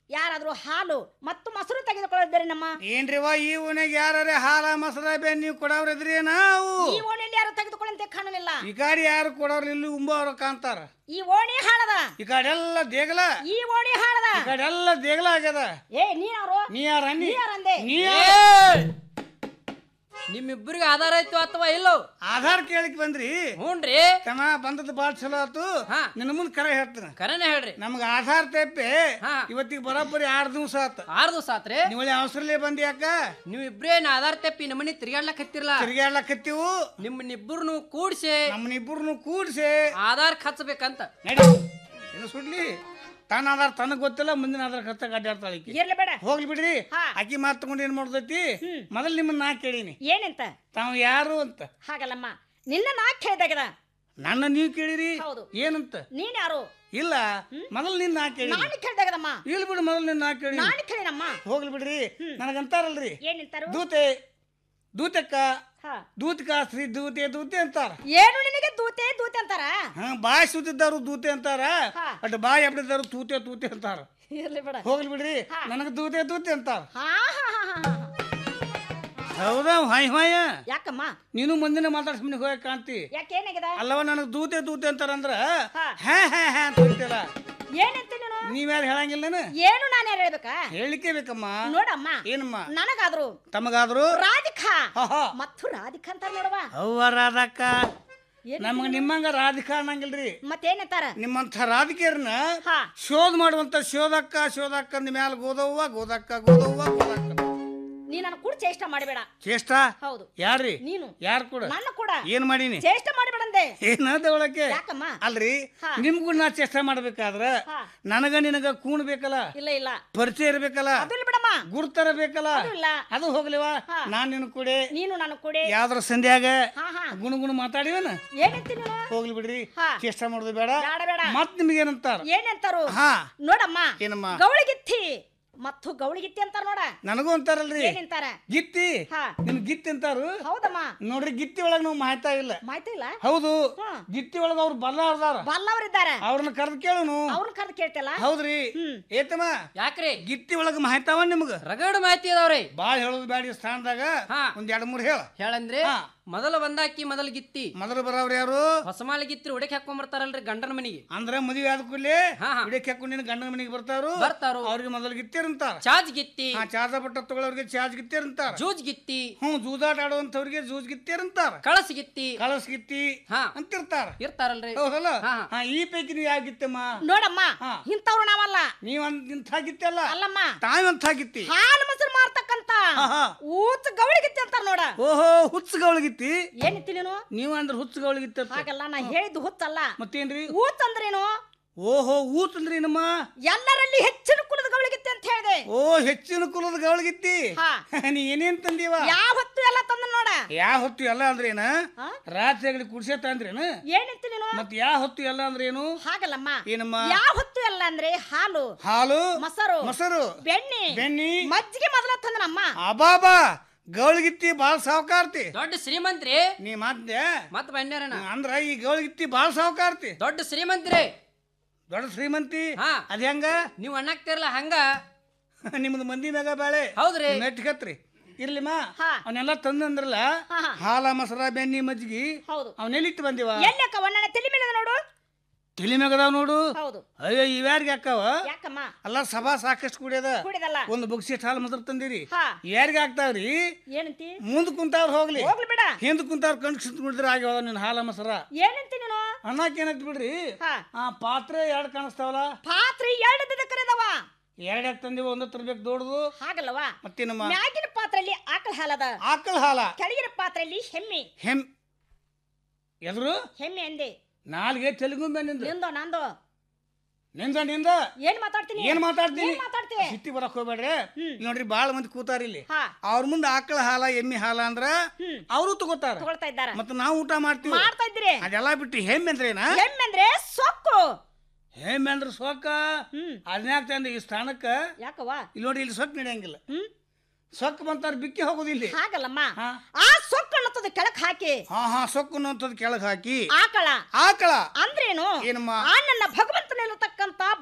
ಯಾರಾದ್ರೂ ಹಾಲು ಮತ್ತು ಮೊಸರು ತೆಗೆದುಕೊಳ್ಳೋದಿದ್ದಾರೆ ನಮ್ಮ ಏನ್ರಿವ ಈ ಓಣ್ಯಾಗ ಯಾರೇ ಹಾಲ ಮಸರ ಬೆನ್ ನೀವು ಕೊಡವ್ರದ್ರಿ ನಾವು ಈ ಓಣಿಯಲ್ಲಿ ಯಾರು ತೆಗೆದುಕೊಳ್ಳಂತೆ ಕಾಣಲಿಲ್ಲ ಈ ಕಡೆ ಯಾರು ಕೊಡವ್ರ ಇಲ್ಲಿ ಉಂಬವ್ರ ಕಾಣ್ತಾರ ಈ ಓಣಿ ಹಾಳದ ಈ ಕಡೆ ಎಲ್ಲ ದೇಗಲ ಈ ಓಣಿ ಹಾಳದ ಈ ಕಡೆ ಎಲ್ಲ ದೇಗಲ ಆಗ್ಯದ ಏ ನೀನವರು ನೀ ಯಾರ ಅನ್ನಿ? ನೀ ಯಾರಂದೆ ನೀ ನಿಮ್ಮಿಬ್ಬರಿಗೆ ಆಧಾರ ಆಯ್ತು ಅಥವಾ ಇಲ್ಲೋ ಆಧಾರ್ ಕೇಳಕ್ ಬಂದ್ರಿ ಹ್ಞೂನ್ರಿ ತಮ್ಮ ಬಂದದ್ದು ಬಾಳ ಚಲೋ ಆತು ನಿನ್ನ ಮುಂದ್ ಕರೆ ಹೇಳ್ತೀನಿ ಕರೆನೇ ಹೇಳ್ರಿ ನಮ್ಗ ಆಧಾರ್ ತೆಪ್ಪೆ ಇವತ್ತಿಗೆ ಬರೋಬ್ಬರಿ ಆರ್ ದಿವಸ ಆತ ಆರ್ ದಿವಸ ಆತ್ರಿ ನೀವು ಅವಸರಲೇ ಬಂದಿ ಯಾಕ ನೀವ್ ಇಬ್ರೇನ್ ಆಧಾರ್ ತೆಪ್ಪಿ ನಮ್ಮನಿ ತಿರ್ಗಾಡ್ಲಕ್ ಹತ್ತಿರಲ್ಲ ತಿರ್ಗಾಡ್ಲಕತ್ತೀವು ನಿಮ್ಮನ್ನಿಬ್ಬರನ್ನು ಕೂಡ್ಸಿ ನಮ್ಮನ್ನಿಬ್ಬರನ್ನು ಕೂಡ್ಸಿ ಆಧಾರ್ ಹಚ್ಚಬೇಕಂತ ನಡಿ ಏನು ಸುಡ್ಲಿ ತನ್ನ ಆಧಾರ್ ತನಗ್ ಗೊತ್ತಿಲ್ಲ ಮುಂದಿನ ಆಧಾರ್ ಖರ್ಚ ಅಡ್ಡಾಡ್ತಾಳೆ ಈಕಿ. ಇರ್ಲಿ ಬೇಡ ಹೋಗ್ಲಿ ಬಿಡ್ರಿ ಅಕ್ಕಿ ಮಾತು ತಗೊಂಡು ಏನ್ ಮಾಡ್ತೈತಿ ಮೊದಲ್ ನಿಮ್ಮನ್ನ ನಾ ಕೇಳೀನಿ ಏನಂತ ತಾವು ಯಾರು ಅಂತ ಹಾಗಲ್ಲಮ್ಮ ನಿನ್ನ ನಾ ಕೇಳಿದಾಗದ ನನ್ನ ನೀವು ಕೇಳಿರಿ ಹೌದು. ಏನಂತ ನೀನ್ ಯಾರು ಇಲ್ಲ ಮೊದಲ್ ನಿನ್ನ ನಾ ಕೇಳಿ ನಾನು ಕೇಳಿದಾಗದಮ್ಮ ಇಲ್ಲಿ ಬಿಡು ಮೊದಲ್ ನಿನ್ನ ನಾ ಕೇಳಿ ನಾನು ಕೇಳಿನಮ್ಮ ಹೋಗ್ಲಿ ಬಿಡ್ರಿ ನನಗಂತಾರಲ್ರಿ ಏನಂತಾರು ದೂತೆ ದೂತಕ್ಕ ಹಾ. ದೂತಕ ಶ್ರೀ ದೂತೆ ದೂತೆ ಅಂತಾರ ಏನು ನಿನಗೆ ದೂತೆ ದೂತೆ ಅಂತಾರ ಹಾ ಬಾಯಿ ಸುತ್ತಿದ್ದಾರು ದೂತೆ ಅಂತಾರ ಹಾ. ಅಟ್ ಬಾಯಿ ಎಬ್ಡಿದ್ದಾರು ತೂತೆ ತೂತೆ ಅಂತಾರ ಇರ್ಲಿ ಬೇಡ ಹೋಗ್ಲಿ ಬಿಡ್ರಿ ನನಗ ದೂತೆ ದೂತೆ ಅಂತಾರ ಹಾ ಹಾ ಹಾ ಹಾ ಹಾ. ಹೌದಾ ಹಾಯ್ ಹಾಯ ಯಾಕಮ್ಮ ನೀನು ಮುಂದಿನ ಮಾತಾಡ್ಸ್ ಮನೆಗೆ ಹೋಗಿ ಕಾಣ್ತಿ ಯಾಕೆ ಏನಾಗಿದೆ ಅಲ್ಲವ ನನಗ್ ದೂತೆ ದೂತೆ ಅಂತಾರಂದ್ರ ಹಾ. ಹ್ಯಾ ಹ್ಯಾ ಹ್ಯಾ ಅಂತ ಹೇಳ್ತೀರ ಏನಂತ ನೀನು ನೀವ್ಯಾರು ಹೇಳಂಗಿಲ್ಲನ ಏನು ನಾನು ಯಾರು ಹೇಳ್ಬೇಕಾ ಹೇಳಿಕೆ ಬೇಕಮ್ಮ ನೋಡಮ್ಮ ಏನಮ್ಮ ನನಗಾದ್ರು ತಮಗಾದ್ರು ರಾಧಿಕಾ ಹಾ, ಹಾ. ಮತ್ತು ರಾಧಿಕಾ ಅಂತ ನೋಡವ ಅವ್ವ ರಾಧಕ್ಕ ನಮಗ ನಿಮ್ಮಂಗ ರಾಧಿಕಾ ಅನ್ನಂಗಿಲ್ರಿ ಮತ್ತೇನಂತಾರ ನಿಮ್ಮಂಥ ರಾಧಿಕೆಯರನ್ನ ಶೋಧ ಮಾಡುವಂತ ಶೋಧಕ್ಕ ಶೋಧಕ್ಕ ಅಂದ ಮ್ಯಾಲ ಗೋದವ್ವ ಗೋದಕ್ಕ ಗೋದವ್ವ ಗೋದಕ್ಕ ನೀ ನನ್ನ ಕೂಡ ಚೇಷ್ಟ ಮಾಡಬೇಡ ಚೇಷ್ಟ ಹೌದು ಯಾರ್ರಿ ನೀನು ಯಾರು ಕೂಡ ನನ್ನ ಕೂಡ ಏನ್ ಮಾಡೀನಿ ಚೇಷ್ಟ ಮಾಡಬೇಡಂದೆ ಏನದವಳಕ್ಕೆ ಯಾಕಮ್ಮ ಅಲ್ರಿ ಹಾ. ನಿಮ್ಗೂ ನಾ ಚೇಷ್ಟ ಮಾಡ್ಬೇಕಾದ್ರ ಹಾ. ನನಗ ನಿನಗ ಕೂಣ್ ಬೇಕಲ್ಲ ಇಲ್ಲ ಇಲ್ಲ ಪರಿಚಯ ಇರ್ಬೇಕಲ್ಲ ಅದು ಇಲ್ಲ ಬಿಡಮ್ಮ ಗುರುತರ ಬೇಕಲ್ಲ ಅದು ಇಲ್ಲ ಅದು ಹೋಗ್ಲಿವಾ ನಾನ್ ನಿನ್ ಕೂಡೆ ನೀನು ನಾನು ಕೂಡೆ ಯಾವ್ದ್ರ ಸಂಧ್ಯಾಗ ಹಾ ಹಾ ಗುಣ ಗುಣ ಮಾತಾಡಿವೇನ ಏನಂತಿ ನೀನು ಹೋಗ್ಲಿ ಬಿಡ್ರಿ ಹಾ. ಚೇಷ್ಟ ಮಾಡೋದು ಬೇಡ ಬೇಡ ಬೇಡ ಮತ್ ನಿಮ್ಗೆ ಏನಂತಾರ ಏನಂತಾರು ಹಾ ನೋಡಮ್ಮ ಏನಮ್ಮ ಗೌಳಿಗಿತ್ತಿ ಮತ್ತು ಗೌಳಿಗಿತ್ತಿ ಅಂತಾರ ನೋಡ ನನಗೂ ಅಂತಾರಲ್ರಿ ಏನಂತಾರ ಗಿತ್ತಿ ಹಾ. ನಿಮ್ ಗಿತ್ತಿ ಅಂತಾರು ಹೌದಮ್ಮ ನೋಡ್ರಿ ಗಿತ್ತಿ ಒಳಗ್ ನಾವು ಮಾಹಿತಾ ಇಲ್ಲ ಮಾಹಿತಿ ಇಲ್ಲ ಹೌದು ಗಿತ್ತಿ ಒಳಗ ಅವ್ರು ಬಲ್ಲ ಅದಾರ ಬಲ್ಲವರಿದ್ದಾರೆ ಅವ್ರನ್ನ ಕರೆದು ಕೇಳುನು ಅವ್ರನ್ನ ಕರೆದು ಕೇಳ್ತಿಲ್ಲ ಹೌದ್ರಿ ಏತಮ್ಮ ಯಾಕ್ರಿ ಗಿತ್ತಿ ಒಳಗ ಮಾಹಿತಾವ ನಿಮ್ಗ ರಗಡ್ ಮಾಹಿತಿ ಅದಾವ್ರಿ ಬಾಳ್ ಹೇಳೋದು ಬ್ಯಾಡಿ ಸ್ಥಾನದಾಗ ಒಂದ್ ಎರಡ್ ಮೂರ್ ಹೇಳ ಹೇಳಂದ್ರಿ ಹಾ. ಮೊದಲ ಬಂದಾಕಿ ಮೊದಲ ಗಿತ್ತಿ ಮೊದಲು ಬರೋವ್ರು ಯಾರು ಹೊಸಮಾಲಿ ಗಿತ್ತಿ ಹುಡುಕಿ ಹಾಕೊಂಡ್ ಗಂಡನ ಮನಿಗೆ ಅಂದ್ರ ಮದುವೆ ಆದ ಕೂಡಲೇ ಹಿಡಿಯಕ್ ಹಾಕೊಂಡು ನಿನ್ನ ಗಂಡನ ಮನೆಗೆ ಬರ್ತಾರು ಬರ್ತಾರು. ಅವ್ರಿಗೆ ಮೊದಲು ಗಿತ್ತಿರಂತಾರ ಚಾರ್ಜ್ ಗಿತ್ತಿ ಹಾ ಚಾರ್ಜ ಬಟ್ಟ ತಗೊಳ್ಳೋರಿಗೆ ಚಾರ್ಜ್ ಗಿತ್ತಿರಂತಾರ ಜೂಜ್ ಗಿತ್ತಿ ಹ್ಞೂ ಜೂದಾಟ ಆಡುವಂತವ್ರಿಗೆ ಜೂಜ್ ಗಿತ್ತಿರಂತಾರ ಕಳಸ ಗಿತ್ತಿ ಕಳಸ್ ಗಿತ್ತಿ ಹಾ ಅಂತಿರ್ತಾರ ಇರ್ತಾರಲ್ರಿ ಹೌದಲ್ಲ ಹಾ, ಹಾ ಈ ಪೈಕಿ ನೀವು ಯಾವ ಗಿತ್ತಮ್ಮ ನೋಡಮ್ಮ ಹಾ. ಇಂಥವ್ರು ನಾವಲ್ಲ ನೀವ್ ಒಂದ್ ಇಂಥ ಗಿತ್ತಿ ಅಲ್ಲ ಅಲ್ಲಮ್ಮ ತಾವಂಥ ಗಿತ್ತಿ ಹಾಲು ಮೊಸರು ಮಾರ್ತಕ್ಕಂತ ಹಾ, ಹಾ. ಊಚ ಗೌಳಿಗಿತ್ತಿ ಅಂತಾರ ನೋಡ ಓಹೋ ಹುಚ್ಚಗವಳಗಿತ್ತಿ ಏನಿತ್ತಿ ನೀನು ನೀವ್ ಅಂದ್ರೆ ಹುಚ್ಚಗವಳಗಿತ್ತ ಹಾಗಲ್ಲ ನಾ ಹೇಳಿದ್ದು ಹುಚ್ಚಲ್ಲ ಮತ್ತೇನ್ರಿ ಊತ್ ಅಂದ್ರೇನು ಓಹೋ ಊತ್ ಅಂದ್ರಿ ನಮ್ಮ ಎಲ್ಲರಲ್ಲಿ ಹೆಚ್ಚಿನ ಕುಲದ ಗೌಳಿಗಿತ್ತಿ ಅಂತ ಹೇಳಿದೆ ಓ ಹೆಚ್ಚಿನ ಕುಲದ ಗವಳಗಿತ್ತಿ ಹಾ. ನೀ ಏನೇನ್ ತಂದೀವ ಯಾವ ಹೊತ್ತು ಎಲ್ಲ ತಂದ ನೋಡ ಯಾ ಹೊತ್ತು ಎಲ್ಲ ಅಂದ್ರೇನ ರಾತ್ರಿ ಕುಡ್ಸೇ ತಂದ್ರೇನ ಏನಿತ್ತು ನೀನು ಮತ್ ಯಾ ಹೊತ್ತು ಎಲ್ಲ ಅಂದ್ರೇನು ಹಾಗಲ್ಲಮ್ಮ ಏನಮ್ಮ ಯಾವ ಹೊತ್ತು ಎಲ್ಲ ಅಂದ್ರೆ ಹಾಲು ಹಾಲು ಮೊಸರು ಮೊಸರು ಬೆಣ್ಣೆ ಬೆಣ್ಣಿ ಮಜ್ಜಿಗೆ ಮೊದಲ ತಂದನಮ್ಮ ಅಬಾಬಾ ಗೌಳಗಿತ್ತಿ ಬಾಳ ಸಾವುಕಾರ್ತಿ ದೊಡ್ಡ ಶ್ರೀಮಂತ್ರಿ ನೀ ಮತ್ತೆ ಮತ್ ಬನ್ಯಾರಣ ಅಂದ್ರ ಈ ಗೌಳಗಿತ್ತಿ ಬಾಳ ಸಾವುಕಾರ್ತಿ ದೊಡ್ಡ ಶ್ರೀಮಂತ್ರಿ ದೊಡ್ಡ ಶ್ರೀಮಂತಿ ಹಾ ಅದ್ ಹೆಂಗ ನೀವ್ ಅಣ್ಣಾಕ್ತಿರಲ್ಲ ಹಂಗ ನಿಮ್ದು ಮಂದಿ ಮ್ಯಾಗ ಬಾಳೆ ಹೌದ್ರಿ ನೆಟ್ಕತ್ರಿ ಇರ್ಲಿಮ್ಮ ಹಾ. ಅವನ್ನೆಲ್ಲ ತಂದಂದ್ರಲ್ಲ ಹಾ, ಹಾ. ಹಾಲ ಮೊಸರ ಬೆಣ್ಣಿ ಮಜ್ಜಿಗೆ ಹೌದು ಅವನ್ನೆಲ್ಲಿಟ್ಟು ಬಂದಿವ ಎಲ್ಲಕ್ಕ ಒಣ್ಣನ ತಲೆ ಮೇಲೆ ನೋಡು ತಲಿ ಮ್ಯಾಗದಾವ್ ನೋಡು ಹೌದು ಅಯ್ಯೋ ಇವ್ಯಾರಿಗೆ ಹಾಕಾವ ಯಾಕಮ್ಮ ಅಲ್ಲ ಸಭಾ ಸಾಕಷ್ಟು ಕುಡಿಯದ ಕುಡಿದಲ್ಲ ಒಂದು ಬುಕ್ಸಿಟ್ ಹಾಲು ಮೊಸರು ತಂದಿರಿ ಹಾ ಯಾರಿಗೆ ಹಾಕ್ತಾವ್ರಿ ಏನಂತಿ ಮುಂದ್ ಕುಂತಾವ್ರ ಹೋಗ್ಲಿ ಹೋಗ್ಲಿ ಬಿಡ ಹಿಂದ್ ಕುಂತಾವ್ರ ಕಣ್ ಸುತ್ತ ಕುಡಿದ್ರೆ ಆಗ್ಯಾವ ನಿನ್ ಹಾಲ ಮೊಸರ ಏನಂತಿ ನೀನು ಅನ್ನಕ್ಕೆ ಏನಂತ ಬಿಡ್ರಿ ಹಾ ಆ ಪಾತ್ರೆ ಎರಡು ಕಾಣಿಸ್ತಾವಲ್ಲ ಪಾತ್ರೆ ಎರಡು ಕರೆದವ ಎರಡ್ ಯಾಕೆ ತಂದಿವ ಒಂದು ತರ್ಬೇಕು ದೊಡ್ಡದು ಹಾಗಲ್ಲವಾ ಮತ್ತೇನಮ್ಮ ಮ್ಯಾಗಿನ ಪಾತ್ರೆಯಲ್ಲಿ ಆಕಳ ಹಾಲದ ಆಕಳ ಹಾಲ ಕೆಳಗಿನ ಪಾತ್ರೆಯಲ್ಲಿ ಹೆಮ್ಮೆ ಹೆಮ್ ಎದ್ರು ಹೆಮ್ಮೆ ಅಂದೆ ನಾಲ್ಗೆ ತೆಲುಗು ನಿಂದ ನಿಂದೋ ನಂದೋ ನಿಂದ ನಿಂದ ಏನ್ ಮಾತಾಡ್ತೀನಿ ಏನ್ ಮಾತಾಡ್ತೀನಿ ಏನ್ ಮಾತಾಡ್ತೀನಿ ಸಿಟ್ಟಿ ಬರಕ್ ಹೋಗ್ಬೇಡ್ರಿ ಇಲ್ಲಿ ನೋಡ್ರಿ ಬಾಳ ಮಂದಿ ಕೂತಾರ ಇಲ್ಲಿ ಹಾ ಅವ್ರ ಮುಂದೆ ಆಕಳ ಹಾಲ ಎಮ್ಮಿ ಹಾಲ ಅಂದ್ರ ಅವರು ತಗೋತಾರ ತಗೊಳ್ತಾ ಇದ್ದಾರ ಮತ್ತ ನಾವು ಊಟ ಮಾಡ್ತೀವಿ ಮಾಡ್ತಾ ಇದ್ದೀರಿ ಅದೆಲ್ಲ ಬಿಟ್ಟು ಹೆಮ್ಮೆ ಅಂದ್ರೇನ ಹೆಮ್ಮೆ ಅಂದ್ರೆ ಸೊಕ್ಕು ಹೆಮ್ಮೆ ಅಂದ್ರ ಸೊಕ್ಕ ಅದ್ನ್ಯಾಕ ತಂದ ಈ ಸ್ಥಾನಕ್ಕ ಯಾಕವ್ವ ಇಲ್ಲಿ ನೋಡಿ ಇಲ್ಲಿ ಸೊಕ್ಕ ನಡೆಯಂಗಿಲ್ಲ ಸೊಕ್ಕ ಬಂತಾರ ಬಿಕ್ಕಿ ಹೋಗೋದಿಲ್ಲ ಹಾಗಲ್ಲಮ್ಮ ಆ ಸೊಕ್ಕು ಅನ್ನೋದು ಕೆಳಕ್ ಹಾಕಿ ಹಾ ಹಾ ಸೊಕ್ಕು ಅಂತದ್ ಕೆಳಗ್ ಹಾಕಿ ಆಕಳ ಆಕಳ ಅಂದ್ರೇನು ಏನಮ್ಮ ಆ ನನ್ನ ಭಗವಂತನಲ್ಲಿರತಕ್ಕಂತ ಭಕ್ತಿ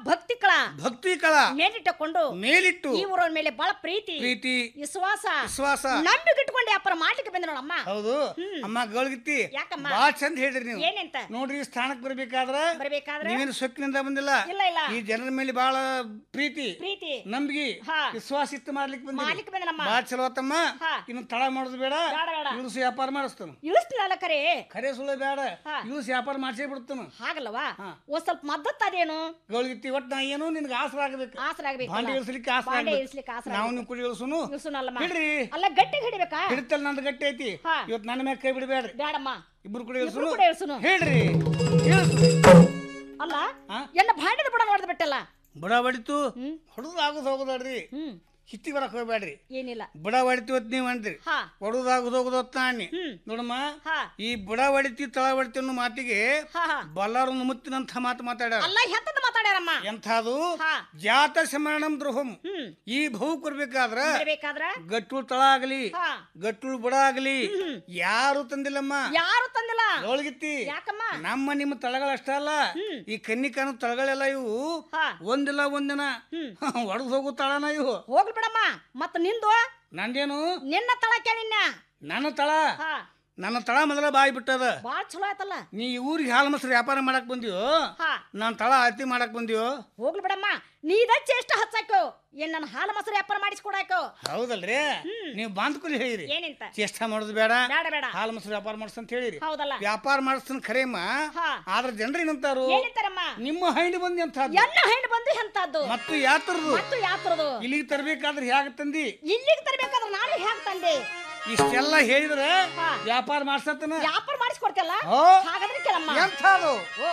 ಕಳ ಭಕ್ತಿ ಕಳ ಮೇಲಿಟ್ಟುಕೊಂಡು ಮೇಲಿಟ್ಟು ಈ ಊರವ್ರ ಮೇಲೆ ಬಹಳ ಪ್ರೀತಿ ಪ್ರೀತಿ ವಿಶ್ವಾಸ ವಿಶ್ವಾಸ ನಂಬಿಕೆ ಇಟ್ಕೊಂಡು ವ್ಯಾಪಾರ ಮಾಡ್ಲಿಕ್ಕೆ ಬಂದ ನೋಡಮ್ಮ ಹೌದು ಅಮ್ಮ ಗೋಳ್ಗಿತ್ತಿ ಯಾಕಮ್ಮ? ಬಾಳ ಚಂದ ಹೇಳ್ರಿ ನೀವು ಏನಂತ ನೋಡ್ರಿ ಈ ಸ್ಥಾನಕ್ ಬರ್ಬೇಕಾದ್ರ ಬರ್ಬೇಕಾದ್ರೆ ನೀವೇನು ಸೊಕ್ಕಿನಿಂದ ಬಂದಿಲ್ಲ ಇಲ್ಲ ಇಲ್ಲ ಈ ಜನರ ಮೇಲೆ ಬಹಳ ಪ್ರೀತಿ ಪ್ರೀತಿ ನಂಬಿಕೆ ಹಾ. ವಿಶ್ವಾಸ ಇತ್ತು ಮಾಡ್ಲಿಕ್ಕೆ ಮಾಡ್ಲಿಕ್ಕೆ ಬಂದನಮ್ಮ. ಬಾಳ ಚಲೋ ಆತಮ್ಮ ಹಾ. ಇನ್ನು ತಳ ಮಾಡೋದು ಬೇಡ ಬೇಡ, ಬೇಡ. ಇಳಿಸಿ ವ್ಯಾಪಾರ ಮಾಡಿಸ್ತಾನ ಇಳಿಸ್ತಿಲ್ಲ ಕರೆ ಖರೆ ಸುಳ್ಳು ಬೇಡ ಇಳಿಸಿ ವ್ಯಾಪಾರ ಮಾಡಿಸೇ ಬಿಡ್ತಾನ ಹಾಗಲ್ವಾ ಒಂದ್ ಸ್ವಲ್ಪ ಮದ್ದತ್ ಅದೇನು ಗೋಳ್ಗಿತ್ತಿ ಒಟ್ಟು ನಾ ಏನು ನಿನ್ಗೆ ಆಸರ ಆಗ್ಬೇಕು ಆಸರ ಆಗ್ಬೇಕು ಭಾಂಡೆ ಇಳಿಸ್ಲಿಕ್ಕೆ ಆಸರ ಬಾಂಡೆ ಆಗ್ಬೇಕು. ಇಳಿಸ್ಲಿಕ್ಕೆ ಆಸರ ನಾವು ಆಗ್ಬೇಕು. ನೀವು ಕುಡಿ ಇಳಿಸುನು ಇಳಿಸುನಲ್ಲಮ್ಮ. ಹಿಡ್ರಿ ಅಲ್ಲ ಗಟ್ಟಿಗೆ ಹಿಡಿಬೇಕಾ ಹಿಡಿತಲ್ಲ ನಂದು ಗಟ್ಟಿ ಐತಿ ಇವತ್ತು ನನ್ನ ಮೇಲೆ ಕೈ ಬಿಡಬೇಡ್ರಿ ಬೇಡಮ್ಮ ಇಬ್ರು ಕೂಡ ಇಬ್ರು ಇಳಿಸುನು ಕೂಡ ಇಳಿಸುನು. ಹೇಳ್ರಿ ಇಳಿಸ್ರಿ ಅಲ್ಲ ಎಲ್ಲ ಭಾಂಡದ ಬುಡ ನೋಡ್ದ ಬಿಟ್ಟಲ್ಲ ಬುಡ ಹೊಡಿತು ಹೊಡೆದು ಆಗೋದು ಹೋಗೋದಾಡ್ರಿ ಹಿತ್ತಿ ಬರಕ್ ಹೋಗ್ಬೇಡ್ರಿ ಏನಿಲ್ಲ ಬುಡ ಹೊಡಿತು ಅಂತ ನೀವು ಅಂದ್ರಿ ಹಾ. ಹೊಡೆದಾಗುದು ಹೋಗುದು ಅಂತ ಅನ್ನಿ ನೋಡಮ್ಮ ಈ ಬುಡ ಹೊಡಿತಿ ತಳ ಹೊಡಿತಿ ಅನ್ನೋ ಮಾತಿಗೆ ಬಲ್ಲಾರು ಮುತ್ತಿನಂತ ಮಾತು ಮಾತಾಡ್ಯಾರ ಅಲ್ಲ ಹೆತ್ತದ ಮಾತಾಡ್ಯಾರಮ್ಮ ಎಂಥದು ಜಾತ ಶಮರಣಂ ದ್ರೋಹಂ ಈ ಬಹು ಕೊಡ್ಬೇಕಾದ್ರ ಬರ್ಬೇಕಾದ್ರ ಗಟ್ಟುಳು ತಳ ಆಗಲಿ ಹಾ. ಗಟ್ಟುಳು ಬುಡ ಆಗಲಿ ಯಾರು ತಂದಿಲ್ಲಮ್ಮ ಯಾರು ತಂದಿಲ್ಲ ಒಳಗಿತ್ತಿ ಯಾಕಮ್ಮ ನಮ್ಮ ನಿಮ್ಮ ತಳಗಳಷ್ಟ ಅಲ್ಲ ಈ ಕನ್ನಿಕಾನು ತಳಗಳೆಲ್ಲ ಇವು ಒಂದಿಲ್ಲ ಒಂದಿನ ಒಡೆದು ಹೋಗು ತಳನ ಇವು ಹೋಗ್ಲಿ ಬಿಡಮ್ಮ ಮತ್ತ ನಿಂದು ನಂದೇನು ನಿನ್ನ ತಳ ಕೇಳಿನ ನನ್ನ ತಳ ಹಾ ನನ್ನ ತಳ ಮೊದಲ ಬಾಯಿ ಬಿಟ್ಟದ ಬಾಳ್ ಚಲೋ ಆಯ್ತಲ್ಲ ನೀ ಈ ಊರಿಗೆ ಹಾಲು ಮೊಸರು ವ್ಯಾಪಾರ ಮಾಡಕ್ ಬಂದಿಯೋ ಹಾ ನಾನ್ ತಳ ಅತಿ ಮಾಡಕ್ ಬಂದಿಯೋ ಹೋಗ್ಲಿ ಬಿಡಮ್ಮ ನೀದ ಚೇಷ್ಟ ಹಚ್ಚಾಕೋ ಏನ್ ನನ್ನ ಹಾಲು ಮೊಸರು ವ್ಯಾಪಾರ ಮಾಡಿಸ್ಕೊಡಾಕೋ ಹೌದಲ್ರಿ ನೀವು ಬಾಂದ್ಕುಲಿ ಹೇಳಿರಿ ಏನಂತ ಚೇಷ್ಟ ಮಾಡೋದು ಬೇಡ ಬೇಡ ಬೇಡ ಹಾಲು ಮೊಸರು ವ್ಯಾಪಾರ ಮಾಡಿಸ್ ಅಂತ ಹೇಳಿರಿ ಹೌದಲ್ಲ ವ್ಯಾಪಾರ ಮಾಡಿಸ್ತಾನ ಖರೇಮ್ಮ ಹಾ. ಆದ್ರ ಜನರು ಏನಂತಾರು ಏನಂತಾರಮ್ಮ ನಿಮ್ಮ ಹೈಂಡ್ ಬಂದಿ ಅಂತ ಎನ್ನ ಹೆಣ್ಣು ಬಂದು ಎಂತದ್ದು ಮತ್ತು ಯಾತ್ರದು ಮತ್ತು ಯಾತ್ರದು ಇಲ್ಲಿಗೆ ತರ್ಬೇಕಾದ್ರೆ ಹೇಗೆ ತಂದಿ ಇಲ್ಲಿಗೆ ತರಬೇಕಾದ್ರೆ ನಾನು ಹೇಗ್ ತಂದೆ ಇಷ್ಟೆಲ್ಲ ಹೇಳಿದ್ರೆ ವ್ಯಾಪಾರ ಮಾಡ್ಸತ್ತನ ವ್ಯಾಪಾರ ಮಾಡಿಸ್ಕೊಡ್ತಿಯಲ್ಲ ಹೋ. ಹಾಗಾದ್ರೆ ಕೇಳಮ್ಮ ಎಂಥದು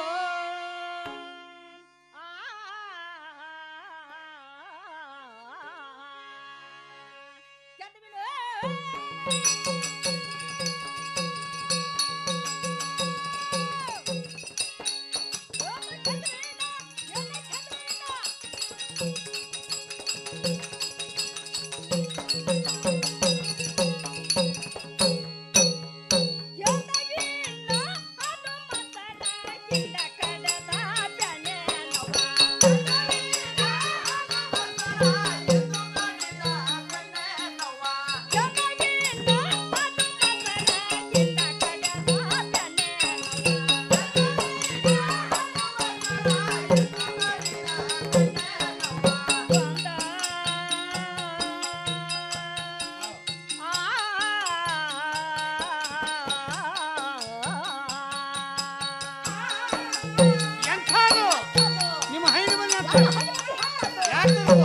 ಎಂಥದು ನಿಮ್ಮ ಹೈಂಡ್ ಬಂದಿ ಅಂತ ಯಾತ್ರದು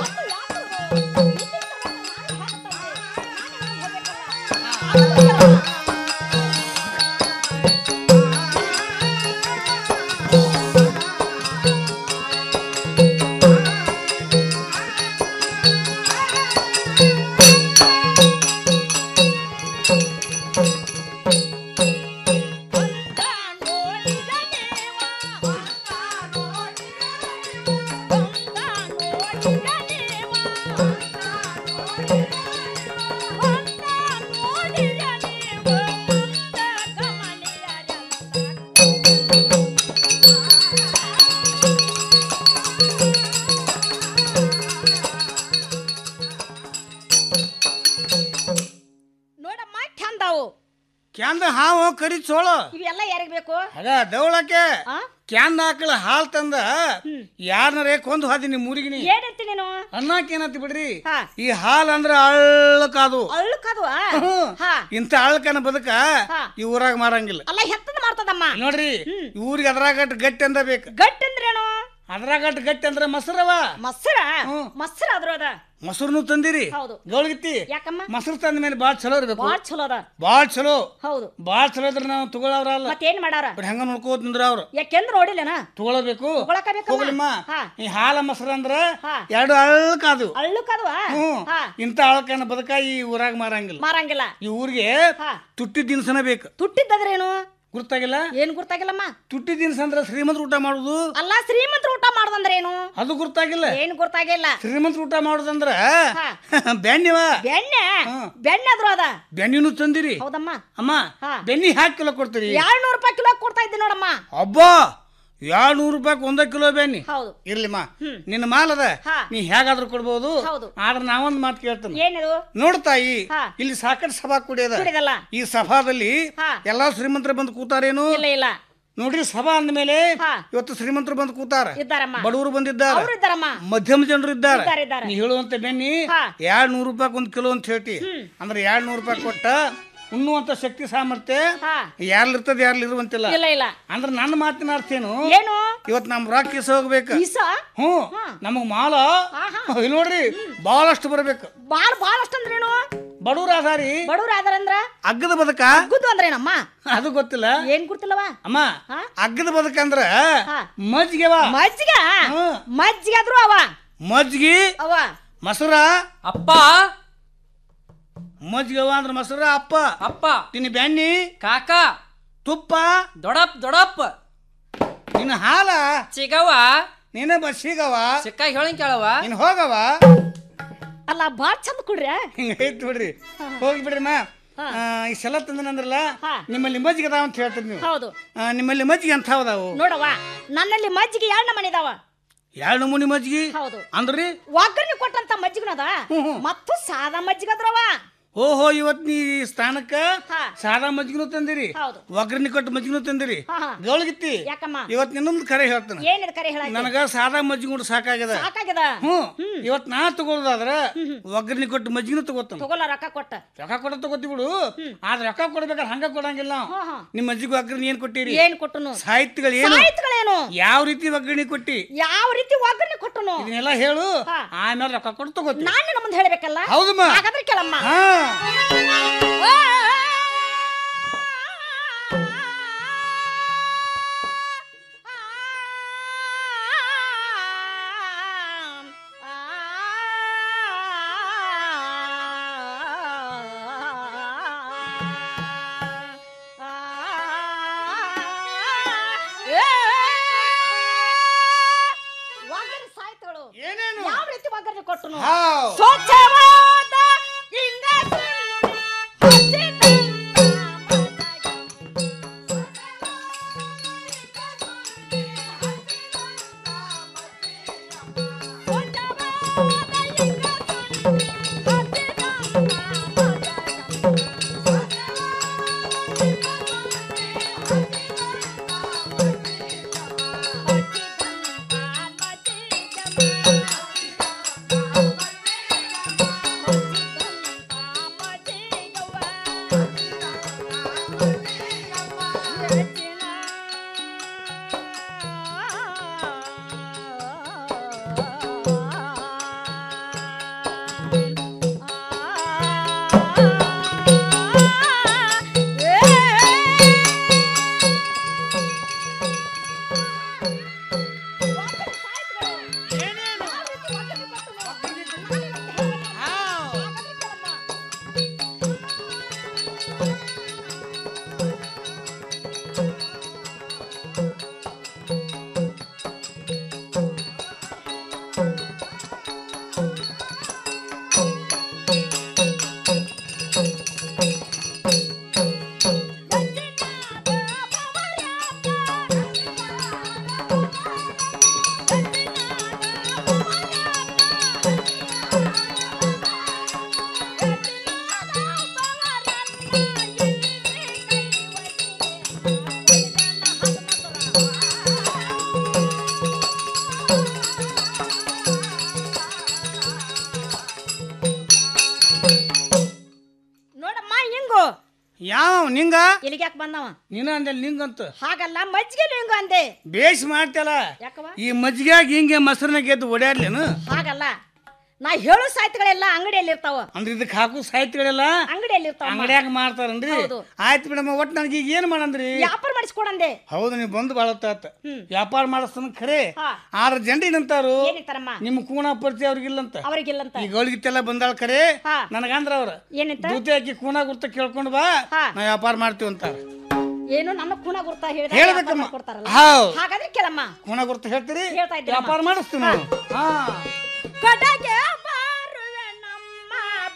ನೋಡಮ್ಮ ಚಂದಾವು ಕ್ಯಾಂದ ಹಾವು ಕರಿ ಚೋಳು ಇವೆಲ್ಲ ಯಾರಿಗ್ ಬೇಕು ಆಗ ದವಳಕ್ಕೆ ಕ್ಯಾನ್ ಹಾಕಲ ಹಾಲ್ ತಂದ ಯಾರನಾರೇ ಕೊಂದು ಹಾದಿ ನಿಮ್ ಊರಿಗೆ ನೀ ಏನಂತಿ ನೀನು ಅನ್ನಕ್ಕೆ ಏನಂತ ಬಿಡ್ರಿ ಈ ಹಾಲ್ ಅಂದ್ರ ಅಳ್ಳಕಾದು ಅಳ್ಳಕ್ಕದು ಹಾ ಇಂತ ಅಳ್ಳಕನ ಬದುಕ ಹಾ. ಈ ಊರಾಗ ಮಾಡಂಗಿಲ್ಲ ಅಲ್ಲ ಹೆತ್ತದ ಮಾಡ್ತದಮ್ಮ ನೋಡ್ರಿ ಈ ಊರಿಗೆ ಅದ್ರಾಗಟ್ ಗಟ್ಟಿ ಅಂದ ಬೇಕು ಗಟ್ಟಿ ಅಂದ್ರೇನು ಅದ್ರಾಗಟ್ ಗಟ್ಟಿ ಅಂದ್ರ ಮೊಸರವ ಮೊಸರ ಮೊಸರ ಆದ್ರೂ ಅದ ಮೊಸರ್ನು ತಂದಿರಿ ಹೌದು ಗೌಳಗಿತ್ತಿ ಯಾಕಮ್ಮ ಮೊಸರು ತಂದ ಮೇಲೆ ಬಾಳ್ ಚಲೋ ಇರ್ಬೇಕು ಬಾಳ್ ಚಲೋ ಅದ ಬಾಳ್ ಚಲೋ ಹೌದು ಬಾಳ್ ಚಲೋ ಇದ್ರ ನಾವು ತಗೊಳವ್ರಲ್ಲ ಮತ್ತೇನ್ ಮಾಡಾರ ಬಟ್ ಹೆಂಗ ನೋಡ್ಕೋತ ನಿಂದ್ರ ಅವ್ರು ಯಾಕೆಂದ್ರ ನೋಡಿಲ್ಲನ ತಗೊಳಬೇಕು ತಗೊಳಕ ಬೇಕಮ್ಮ. ಹೋಗ್ಲಿಮ್ಮ ಹಾ. ಈ ಹಾಲ ಮೊಸರು ಅಂದ್ರ ಹಾ. ಎರಡು ಅಳ್ಕಾದು ಅಳ್ಳಕ್ಕದು ಹ್ಮ್ ಹಾ ಇಂತ ಅಳ್ಕನ ಬದುಕ ಈ ಊರಾಗ ಮಾರಂಗಿಲ್ಲ ಮಾರಂಗಿಲ್ಲ ಈ ಊರಿಗೆ ಹಾ. ತುಟ್ಟಿ ದಿನಸನ ಬೇಕು ತುಟ್ಟಿದ್ದದ್ರೇನು ಗುರ್ತಾಗಿಲ್ಲ ಏನ್ ಗುರ್ತಾಗಿಲ್ಲಮ್ಮ ತುಟ್ಟಿ ದಿನಸ ಅಂದ್ರ ಶ್ರೀಮಂತರ ಊಟ ಮಾಡುದು ಅಲ್ಲ ಶ್ರೀಮಂತರ ಊಟ ಮಾಡುದಂದ್ರೇನು ಅದು ಗುರ್ತಾಗಿಲ್ಲ ಏನ್ ಗುರ್ತಾಗಿಲ್ಲ ಶ್ರೀಮಂತರ ಊಟ ಮಾಡುದಂದ್ರ ಹಾ. ಬೆಣ್ಣಿವ ಬೆಣ್ಣೆ ಬೆಣ್ಣೆ ಆದ್ರೂ ಅದ ಬೆಣ್ಣಿನೂ ತಂದಿರಿ ಹೌದಮ್ಮ ಅಮ್ಮ ಹಾ. ಬೆಣ್ಣಿ ಹಾಕಿ ಕಿಲೋ ಕೊಡ್ತೀರಿ ಎರಡ್ನೂರು ರೂಪಾಯಿ ಕಿಲೋ ಕೊಡ್ತಾ ಇದ್ದೆ ನೋಡಮ್ಮ ಅಬ್ಬಾ ಎರಡ್ ನೂರು ರೂಪಾಯಿ ಒಂದ ಕಿಲೋ ಬೆಣ್ಣಿ ಹೌದು ಇರ್ಲಿಮ್ಮ ನಿನ್ನ ಮಾಲ್ ಅದ ಹಾ. ನೀ ಹೇಗಾದ್ರೂ ಕೊಡ್ಬೋದು ಹೌದು. ಆದ್ರೆ ನಾವೊಂದ್ ಮಾತು ಕೇಳ್ತೇನೆ ಏನಿದು ನೋಡ್ತಾಯಿ ಹಾ. ಇಲ್ಲಿ ಸಾಕಷ್ಟು ಸಭಾ ಕುಡಿಯದ ಕುಡಿಯದಲ್ಲ. ಈ ಸಭಾದಲ್ಲಿ ಹಾ. ಎಲ್ಲಾ ಶ್ರೀಮಂತರು ಬಂದು ಕೂತಾರೇನು ಇಲ್ಲ ಇಲ್ಲ ನೋಡ್ರಿ ಸಭಾ ಅಂದ್ಮೇಲೆ ಇವತ್ತು ಶ್ರೀಮಂತರು ಬಂದು ಕೂತಾರ ಇದ್ದಾರಮ್ಮ ಬಡವರು ಬಂದಿದ್ದಾರೆ ಅವ್ರು ಇದ್ದಾರಮ್ಮ ಮಧ್ಯಮ ಜನರು ಇದ್ದಾರೆ ಇದ್ದಾರೆ, ಇದ್ದಾರೆ. ನೀ ಹೇಳುವಂತ ಬೆನ್ನಿ ಹಾ. ಎರಡ್ ನೂರು ರೂಪಾಯಿ ಒಂದ್ ಕಿಲೋ ಅಂತ ಹೇಳ್ತಿ ಅಂದ್ರೆ ಎರಡ್ ನೂರು ರೂಪಾಯಿ ಕೊಟ್ಟ ಉಣ್ಣುವಂತ ಶಕ್ತಿ ಸಾಮರ್ಥ್ಯ ಯಾರ್ಲಿರ್ತದ ಯಾರ್ಲಿ ಇರುವಂತಿಲ್ಲ ಇಲ್ಲ ಇಲ್ಲ ಅಂದ್ರೆ ನನ್ನ ಮಾತಿನ ಅರ್ಥ ಏನು ಏನು ಇವತ್ ನಮ್ ರಾಕ್ ಕಿಸ ಹೋಗ್ಬೇಕು ಇಸ ಹ್ಞೂ ನಮಗ್ ಮಾಲ ಇಲ್ಲಿ ನೋಡ್ರಿ ಬಹಳಷ್ಟು ಬರ್ಬೇಕು ಬಾಳ್ ಬಾಳ ಅಷ್ಟಂದ್ರೇನು ಬಡವ್ರ ಆಧಾರಿ ಬಡವ್ರ ಆದಾರಂದ್ರ ಅಗ್ಗದ ಬದಕ ಅಗ್ಗುದು ಅಂದ್ರೇನಮ್ಮ ಅದು ಗೊತ್ತಿಲ್ಲ ಏನ್ ಗುರ್ತಿಲ್ಲವಾ ಅಮ್ಮ ಅಗ್ಗದ ಬದಕಂದ್ರ ಮಜ್ಜಿಗೆವ ಮಜ್ಜಿಗೆ ಮಜ್ಜಿಗೆ ಆದ್ರೂ ಅವ ಮಜ್ಜಿಗೆ ಅವ ಮೊಸರ ಅಪ್ಪ ಮಜ್ಜಿಗೆವ ಅಂದ್ರ ಮೊಸರ ಅಪ್ಪ ಅಪ್ಪ ನಿನ್ನ ಬೆಣ್ಣಿ ಕಾಕ ತುಪ್ಪ ದೊಡಪ್ ದೊಡಪ್ ನಿನ್ನ ಹಾಲ ಚಿಗವ ನಿನ್ನ ಬಸ್ಸಿಗವ ಸಿಕ್ಕ ಹೇಳಂಗ್ ಕೇಳವ ನೀನ್ ಹೋಗವ ಅಲ್ಲ ಬಾಳ್ ಚಂದ ಕುಡ್ರಿ ಹಿಂಗೈತ್ ಬಿಡ್ರಿ ಹೋಗಿ ಬಿಡ್ರಿ ಮಾ ಈ ಸಲ ತಂದನಂದ್ರಲ್ಲ ನಿಮ್ಮಲ್ಲಿ ಮಜ್ಜಿಗೆ ಅದಾವ ಅಂತ ಹೇಳ್ತೀರಿ ನೀವು ಹೌದು ಆ, ನಿಮ್ಮಲ್ಲಿ ಮಜ್ಜಿಗೆ ಅಂತ ಅದಾವು ನೋಡವ್ವ ನನ್ನಲ್ಲಿ ಮಜ್ಜಿಗೆ ಎರಡು ನಮೂನಿ ಇದಾವ ಎರಡು ನಮೂನಿ ಮಜ್ಜಿಗೆ ಹೌದು ಅಂದ್ರಿ ಒಗ್ಗರಣೆ ಕೊಟ್ಟಂತ ಮಜ್ಜಿಗನದ ಮತ್ತು ಸಾದಾ ಮಜ್ಜಿಗೆ ಅದ್ರವ ಓಹೋ ಇವತ್ ನೀ ಈ ಸ್ಥಾನಕ್ಕ ಸಾದಾ ಮಜ್ಜಿಗೆನೂ ತಂದಿರಿ ಹೌದು. ಒಗ್ಗರಣೆ ಕೊಟ್ಟು ಮಜ್ಜಿಗೆನೂ ತಂದಿರಿ ಹಾ, ಹಾ. ಗೌಳಗಿತ್ತಿ ಯಾಕಮ್ಮ ಇವತ್ ನಿನ್ನೊಂದು ಕರೆ ಹೇಳ್ತಾನೆ ಏನಿದ್ ಕರೆ ಹೇಳ ನನಗ ಸಾದಾ ಮಜ್ಜಿಗೆ ಕೂಡ ಸಾಕಾಗ್ಯದ ಸಾಕಾಗ್ಯದ ಹ್ಮ್ ಇವತ್ ನಾ ತಗೊಳ್ಳೋದಾದ್ರ ಒಗ್ಗರಣೆ ಕೊಟ್ಟು ಮಜ್ಜಿಗೆನೂ ತಗೋತಾನ ತಗೋಲ್ಲ ರೊಕ್ಕ ಕೊಟ್ಟ ರೊಕ್ಕ ಕೊಡ ತಗೋತಿ ಬಿಡು ಆದ್ರೆ ರೊಕ್ಕ ಕೊಡ್ಬೇಕಾದ್ರೆ ಹಂಗ ಕೊಡಂಗಿಲ್ಲ ನಾವು. ಹಾ, ಹಾ. ನಿಮ್ ಮಜ್ಜಿಗೆ ಒಗ್ಗರಣೆ ಏನ್ ಕೊಟ್ಟಿರಿ ಏನ್ ಕೊಟ್ಟನು ಸಾಹಿತ್ಯಗಳು ಏನು ಸಾಹಿತ್ಯಗಳೇನು ಯಾವ ರೀತಿ ಒಗ್ಗರಣೆ ಕೊಟ್ಟಿ ಯಾವ ರೀತಿ ಒಗ್ಗರಣೆ ಕೊಟ್ಟನು ಇದನ್ನೆಲ್ಲ ಹೇಳು ಆಮೇಲೆ ರೊಕ್ಕ ಕೊಟ್ಟು ತಗೋತಿ ನಾನು ನಿನ್ನ ಮುಂದೆ ಹೇಳ್ಬೇಕಲ್ಲ ಹೌದಮ್ಮ. ಹಾಗಾದ್ರೆ ಕೇಳಮ್ಮ ಹಾ ಒಗ್ಗರಣೆ ಸಾಹಿತ್ಯಗಳು ಏನೇನು ಯಾವ ರೀತಿ ಒಗ್ಗರಣೆ ಕೊಟ್ಟನು ಹಾವ್. ಸ್ವಚ್ಛವಾದ ಇಂದ ನೋಡಮ್ಮ ಹಿಂಗು ಯಾವ ನಿಂಗ ಇಲ್ಲಿಗೆ ಯಾಕೆ ಬಂದವ ನೀನ ಅಂದೆ ನಿಂಗಂತ ಹಾಗಲ್ಲ ಮಜ್ಜಿಗೆ ಹಿಂಗು ಅಂದೆ ಬೇಸ್ ಮಾಡ್ತಲ್ಲ ಯಾಕವ ಈ ಮಜ್ಜಿಗ್ಯಾಗ ಹಿಂಗೆ ಮೊಸರನ್ನ ಗೆದ್ದು ಓಡಾಡ್ಲೇನು ಹಾಗಲ್ಲ ನಾ ಹೇಳೋ ಸಾಹಿತ್ಯಗಳೆಲ್ಲ ಅಂಗಡಿಯಲ್ಲಿ ಇರ್ತಾವ ಅಂದ್ರೆ ಇದಕ್ಕೆ ಹಾಕು ಸಾಹಿತ್ಯಗಳೆಲ್ಲ ಅಂಗಡಿಯಲ್ಲಿ ಇರ್ತಾವ ಅಂಗಡಿಯಾಗ ಮಾಡ್ತಾರನ್ರಿ ಹೌದು. ಆಯ್ತು ಬಿಡಮ್ಮ ಒಟ್ಟು ನನಗೆ ಈಗ ಏನ್ ಮಾಡಂದ್ರಿ ವ್ಯಾಪಾರ ಮಾಡಿಸ್ಕೊಡಂದೆ ಹೌದು ನೀವು ಬಂದು ಬಾಳತ್ತಾತ ವ್ಯಾಪಾರ ಮಾಡಿಸ್ತಾನ ಖರೆ ಹಾ. ಆದ್ರ ಜನರು ಏನಂತಾರು ಏನಿರ್ತಾರಮ್ಮ ನಿಮ್ಮ ಕೂಣ ಪರಿಚಯ ಅವ್ರಿಗಿಲ್ಲಂತ ಅವ್ರಿಗಿಲ್ಲಂತ ಈ ಗೋಳಿಗಿತ್ತೆಲ್ಲ ಬಂದಾಳ ಖರೆ ಹಾ. ನನಗಂದ್ರ ಅವ್ರ ಏನಂತ ದೂತಿ ಹಾಕಿ ಕೂನ ಗುರ್ತ ಕೇಳ್ಕೊಂಡು ಬಾ ಹಾ. ನಾ ವ್ಯಾಪಾರ ಮಾಡ್ತೀವಿ ಅಂತ ಏನು ನನ್ನ ಕುಣ ಗುರ್ತ ಹೇಳಿದ ಹೇಳ್ಬೇಕಮ್ಮ. ಕೊಡ್ತಾರಲ್ಲ ಹೌದ್. ಹಾಗಾದ್ರೆ ಕೇಳಮ್ಮ ಕೂನ ಗುರ್ತ ಹೇಳ್ತೀರಿ ಹೇಳ್ತಾ ಇದ್ದೀರಮ್ಮ. ವ್ಯಾಪಾರ ಮಾಡಿಸ್ತೀವಿ ನಾವು ಹಾ ಕಡೆಗೆ ಬಾರುವೆ ನಮ್ಮ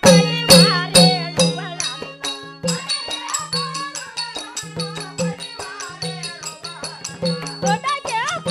ಪರಿವಾರೇಳುವಳಲ್ಲ. ಕಡೆಗೆ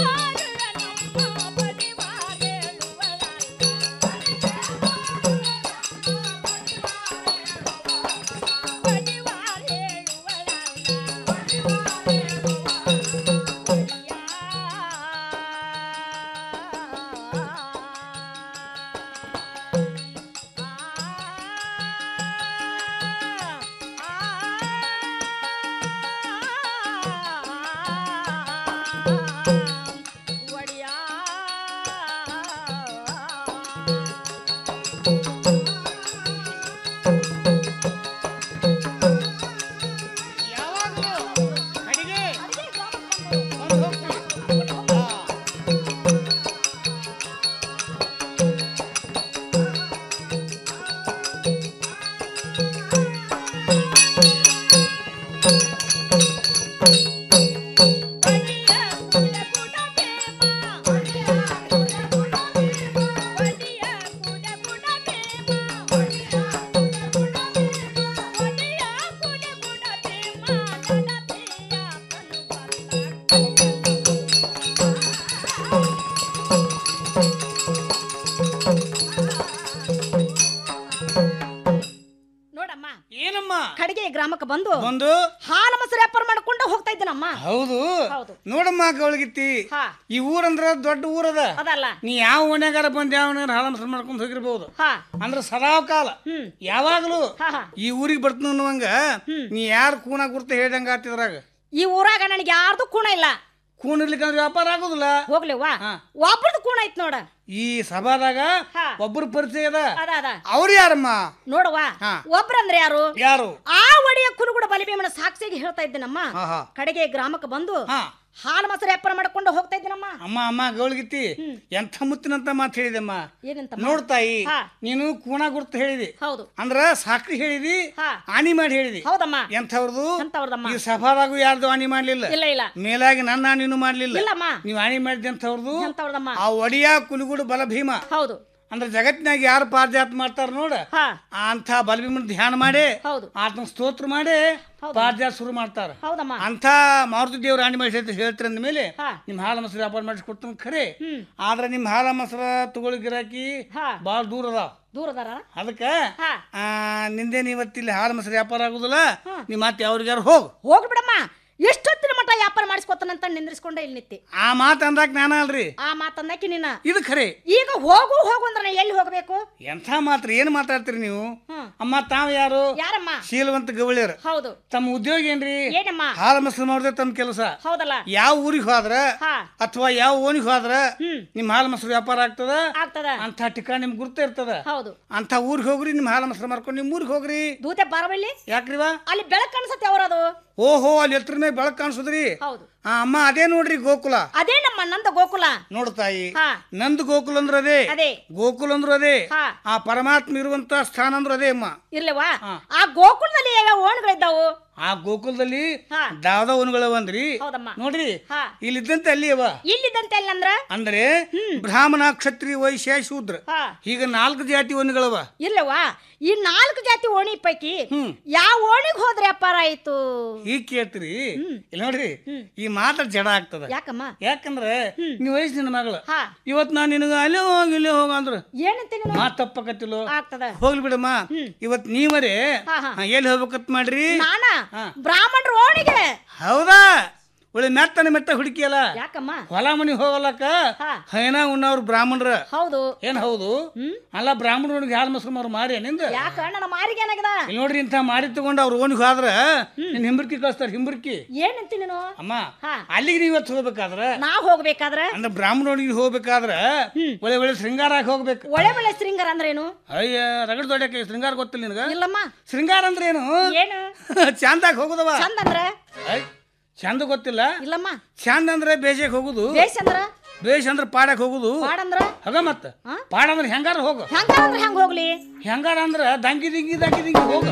ಗ್ರಾಮಕ್ಕೆ ಬಂದು ಬಂದು ಹಾಲು ಮೊಸರು ವ್ಯಾಪಾರ ಮಾಡ್ಕೊಂಡು ಹೋಗ್ತಾ ಇದ್ದೀನಮ್ಮ ಹೌದು ಹೌದು. ನೋಡಮ್ಮ ಗೌಳಗಿತ್ತಿ ಹಾ. ಈ ಊರಂದ್ರ ದೊಡ್ಡ ಊರದ ಅದಲ್ಲ ನೀ ಯಾವ ಓಣ್ಯಾಗಾರ ಬಂದ್ ಯಾವ ಹಾಳ ಮೊಸರು ಮಾಡ್ಕೊಂಡು ಹೋಗಿರ್ಬೋದು ಹಾ ಅಂದ್ರ ಸದಾವ್ ಕಾಲ ಯಾವಾಗ್ಲೂ ಹಾ, ಹಾ. ಈ ಊರಿಗೆ ಬರ್ತೀನಿ ಅನ್ನುವಂಗ ನೀ ಯಾರು ಕೂನ ಗುರ್ತ ಹೇಳ್ದಂಗ ಆತಿದ್ರಾಗ ಈ ಊರಾಗ ನನಗೆ ಯಾರ್ದು ಕೂಣ ಇಲ್ಲ ಕೂನ್ ಇರ್ಲಿಕ್ಕಂದ್ರೆ ವ್ಯಾಪಾರ ಆಗೋದಿಲ್ಲ ಹೋಗ್ಲಿವಾ ಒಬ್ಬರದು ಕೂಣ ಐತ್ ನೋಡ ಈ ಸಭಾದಾಗ ಹಾ. ಒಬ್ಬರು ಪರಿಚಯ ಅದ ಅದ ಅದ ಅವ್ರು ಯಾರಮ್ಮ ನೋಡುವ ಹಾ. ಒಬ್ರಂದ್ರೆ ಯಾರು ಯಾರು ಆ ಒಡೆಯ ಕುರುಗುಡ ಬಲಿಭೀಮನ ಸಾಕ್ಷಿಗೆ ಹೇಳ್ತಾ ಇದ್ದೇನಮ್ಮ ಹಾ, ಹಾ. ಕಡೆಗೆ ಗ್ರಾಮಕ್ಕೆ ಬಂದು ಹಾ. ಹಾಲು ಮೊಸರು ವ್ಯಾಪಾರ ಮಾಡ್ಕೊಂಡು ಹೋಗ್ತಾ ಇದ್ದೀನಮ್ಮ ಅಮ್ಮ ಅಮ್ಮ ಗೌಳಗಿತ್ತಿ ಎಂಥ ಮುತ್ತಿನಂತ ಮಾತು ಹೇಳಿದಮ್ಮ ಏನಂತ ನೋಡ್ತಾಯಿ ಹಾ. ನೀನು ಕೂಣ ಗುರ್ತು ಹೇಳಿದಿ ಹೌದು ಅಂದ್ರ ಸಾಕ್ರಿ ಹೇಳಿದಿ ಹಾ. ಹಾನಿ ಮಾಡಿ ಹೇಳಿದಿ ಹೌದಮ್ಮ ಎಂಥವ್ರದು ಎಂಥವ್ರದಮ್ಮ? ಈ ಸಭಾದಾಗೂ ಯಾರ್ದು ಹಾನಿ ಮಾಡ್ಲಿಲ್ಲ ಇಲ್ಲ ಇಲ್ಲ ಮೇಲಾಗಿ ನನ್ನ ಹಾನಿನೂ ಮಾಡ್ಲಿಲ್ಲ ಇಲ್ಲಮ್ಮ. ನೀವು ಹಾನಿ ಮಾಡಿದ ಎಂಥವ್ರದು ಎಂಥವ್ರದಮ್ಮ? ಆ ಒಡಿಯ ಕುಲುಗುಡು ಬಲ ಭೀಮ ಹೌದು ಅಂದ್ರೆ ಜಗತ್ತಿನಾಗ ಯಾರು ಪಾದಯಾತ್ ಮಾಡ್ತಾರ ನೋಡ ಹಾ ಆ ಅಂಥ ಬಲಭೀಮನ ಧ್ಯಾನ ಮಾಡಿ ಹೌದು ಆತನ ಸ್ತೋತ್ರ ಮಾಡಿ ಪಾದಯಾತ್ ಶುರು ಮಾಡ್ತಾರ ಹೌದಮ್ಮ ಅಂಥ ಮಾರುತಿ ದೇವ್ರ ಹಾನಿ ಮಾಡಿ ಹೇಳ್ತೀರ ಅಂದ ಮೇಲೆ ಹಾ. ನಿಮ್ ಹಾಲು ಮೊಸರು ವ್ಯಾಪಾರ ಮಾಡಿಸ್ಕೊಡ್ತಾನೆ ಖರೆ ಹ್ಮ್ ಆದ್ರೆ ನಿಮ್ ಹಾಲ ಮೊಸರ ತಗೊಳ್ಳಿ ಗಿರಾಕಿ ಹಾ ಭಾಳ ದೂರ ಅದಾವ ದೂರ ಅದಾರ ಅದಕ್ಕೆ ಹಾ ನಿಂದೇನು ಇವತ್ತಿಲ್ಲಿ ಹಾಲು ಮೊಸರು ವ್ಯಾಪಾರ ಆಗುದಿಲ್ಲ ನೀ ಮತ್ತೆ ಯಾವ್ರಿಗಾರು ಹೋಗು ಹೋಗ್ಬಿಡಮ್ಮ ಎಷ್ಟೊತ್ತಿನ ಮಟ್ಟ ವ್ಯಾಪಾರ ಮಾಡಿಸ್ಕೊತಾನಂತ ನಿಂದ್ರಿಸ್ಕೊಂಡೆ ಇಲ್ಲಿ ನಿತ್ತಿ ಆ ಮಾತು ಅಂದಾಕ ನಾನ ಅಲ್ರಿ ಆ ಮಾತಂದಕ್ಕೆ ನೀನ ಇದು ಖರೆ ಈಗ ಹೋಗು ಹೋಗು ಅಂದ್ರೆ ನಾ ಎಲ್ಲಿ ಹೋಗ್ಬೇಕು ಎಂಥ ಮಾತ್ರ ಏನ್ ಮಾತಾಡ್ತೀರಿ ನೀವು ಹ್ಮ್. ಅಮ್ಮ ತಾವ್ ಯಾರು ಯಾರಮ್ಮ ಶೀಲವಂತ ಗವಳಿಯರು ಹೌದು ತಮ್ಮ ಉದ್ಯೋಗ ಏನ್ರಿ ಏನಮ್ಮ ಹಾಲು ಮೊಸರು ಮಾಡಿದ್ರೆ ತಮ್ಮ ಕೆಲಸ ಹೌದಲ್ಲ ಯಾವ ಊರಿಗೆ ಹೋದ್ರ ಹಾ ಅಥವಾ ಯಾವ ಓಣಿಗೆ ಹೋದ್ರ ನಿಮ್ ಹಾಲು ಮೊಸರು ವ್ಯಾಪಾರ ಆಗ್ತದ ಆಗ್ತದ ಅಂತ ಟಿಕಾ ನಿಮ್ ಗುರ್ತ ಇರ್ತದ ಹೌದು ಅಂತ ಊರಿಗೆ ಹೋಗ್ರಿ ನಿಮ್ ಹಾಲು ಮೊಸರು ಮಾರ್ಕೊಂಡು ನಿಮ್ ಊರಿಗೆ ಹೋಗ್ರಿ ದೂತೆ ಬಾರಬಲ್ಲಿ ಯಾಕ್ರಿವಾ ಅಲ್ಲಿ ಬೆಳಕು ಕಾಣಿಸತ್ತೆ ಅವರದು ಓಹೋ ಅಲ್ಲಿ ಎತ್ತರ ಮೇಲೆ ಬೆಳಕು ಕಾಣಿಸುದ್ರಿ ಹೌದು ಆ ಅಮ್ಮ ಅದೇ ನೋಡ್ರಿ ಗೋಕುಲ ಅದೇ ನಮ್ಮ ನಂದ ಗೋಕುಲ ನೋಡ್ತಾಯಿ ಹಾ ನಂದು ಗೋಕುಲ ಅಂದ್ರ ಅದೇ ಅದೇ ಗೋಕುಲ ಅಂದ್ರ ಅದೇ ಹಾ ಆ ಪರಮಾತ್ಮ ಇರುವಂತ ಸ್ಥಾನ ಅಂದ್ರ ಅದೇ ಅಮ್ಮ ಇರ್ಲೇವಾ ಆ ಗೋಕುಲದಲ್ಲಿ ಯಾವ ಓಣ್ಗಳಿದ್ದಾವು ಆ ಗೋಕುಲದಲ್ಲಿ ಹಾ ದಾವದ ಅವನ್ರಿ ಹೌದಮ್ಮ ನೋಡ್ರಿ ಹಾ ಇಲ್ಲಿದ್ದಂತೆ ಅಲ್ಲಿ ಅವ ಇಲ್ಲಿದ್ದಂತೆ ಅಲ್ಲಂದ್ರ ಅಂದ್ರೆ ಬ್ರಾಹ್ಮಣ ಕ್ಷತ್ರಿಯ ವೈಶ್ಯ ಶೂದ್ರ ಹಾ ಈಗ ನಾಲ್ಕು ಜಾತಿ ವನ್ಗಳವ ಇಲ್ಲವಾ ಈ ನಾಲ್ಕು ಜಾತಿ ಓಣಿ ಪೈಕಿ ಯಾವ ಓಣಿಗೆ ಹೋದ್ರೆ ವ್ಯಾಪಾರ ಆಯ್ತು ಈಗ ಕೇಳ್ತೀರಿ ಇಲ್ಲಿ ನೋಡ್ರಿ ಈ ಮಾತ್ರ ಜಡ ಆಗ್ತದ ಯಾಕಮ್ಮ ಯಾಕಂದ್ರೆ ನೀವು ವಯಸ್ಸಿನ ಮಗಳು ಹಾ ಇವತ್ ನಾ ನಿನಗ ಅಲ್ಲೇ ಹೋಗಿ ಇಲ್ಲೇ ಹೋಗ ಅಂದ್ರ ಏನಂತೀನಿ ಮಾತ್ ತಪ್ಪಕತ್ತಿಲ್ಲ ಆಗ್ತದ ಹೋಗ್ಲಿ ಬಿಡಮ್ಮ ಇವತ್ ನೀವರೇ ಹಾ, ಹಾ. ಹಾ, ಎಲ್ಲಿ ಹೋಗ್ಬೇಕತ್ ಮಾಡ್ರಿ ನಾನ ಹಾ. ಬ್ರಾಹ್ಮಣರು ಓಣಿಗೆ ಹೌದಾ ಒಳ್ಳೆ ಮೆತ್ತನ ಮೆತ್ತ ಹುಡುಕಿಯಲ್ಲ ಯಾಕಮ್ಮ ಹೊಲ ಮನಿ ಹೋಗಲಕ್ಕ ಹಾ. ಹೈನ ಉಣ್ಣವ್ರು ಬ್ರಾಹ್ಮಣರ ಹೌದು ಏನ್ ಹೌದು ಅಲ್ಲ ಬ್ರಾಹ್ಮಣರಿಗೆ ಹಾಲು ಮೊಸರು ಮಾರು ಮಾರಿ ನಿಂದ ಯಾಕ ನನ್ನ ಮಾರಿಗೆ ಏನಾಗದ ಇಲ್ಲಿ ನೋಡ್ರಿ ಇಂಥ ಮಾರಿ ತಗೊಂಡು ಅವ್ರ ಓಣಿಗೆ ಹೋದ್ರ ನಿನ್ ಹಿಂಬರ್ಕಿ ಕಳಿಸ್ತಾರ ಹಿಂಬರ್ಕಿ ಏನಂತೀನಿ ನೀನು ಅಮ್ಮ ಹಾ ಅಲ್ಲಿಗೆ ನೀವ್ ಇವತ್ತು ಹೋಗ್ಬೇಕಾದ್ರ ನಾ ಹೋಗ್ಬೇಕಾದ್ರ ಅಂದ್ರೆ ಬ್ರಾಹ್ಮಣರಿಗೆ ಹೋಗ್ಬೇಕಾದ್ರ ಒಳ್ಳೆ ಒಳ್ಳೆ ಶೃಂಗಾರ ಆಗಿ ಹೋಗ್ಬೇಕು ಒಳ್ಳೆ ಒಳ್ಳೆ ಶೃಂಗಾರ ಅಂದ್ರೇನು ಅಯ್ಯ ರಗಡ್ ದೊಡ್ಡಕ್ಕೆ ಶೃಂಗಾರ ಗೊತ್ತಿಲ್ಲ ನಿನಗ ಇಲ್ಲಮ್ಮ ಶೃಂಗಾರ ಅಂದ್ರೆ ಏನು ಏನು ಚಂದಾಗಿ ಹೋಗುದವ ಚಂದ ಅಂದ್ರ ಐ, ಚಂದ ಗೊತ್ತಿಲ್ಲ ಇಲ್ಲಮ್ಮ ಚಂದ ಅಂದ್ರೆ ಬೇಜಕ್ ಹೋಗುದು ಬೇಸ್ ಅಂದ್ರ ಬೇಷ್ ಅಂದ್ರೆ ಪಾಡಕ್ ಹೋಗುದು ಮಾಡಂದ್ರ ಹೋಗ ಮತ್ತ ಪಾಡ ಅಂದ್ರೆ ಹೆಂಗಾರ ಹೋಗ ಹೆಂಗಾರ ಅಂದ್ರ ಹೆಂಗ್ ಹೋಗ್ಲಿ ಹೆಂಗಾರ ಅಂದ್ರ ದಂಗಿ ದಿಂಗಿ ದಂಗಿ ದಿಂಗಿ ಹೋಗ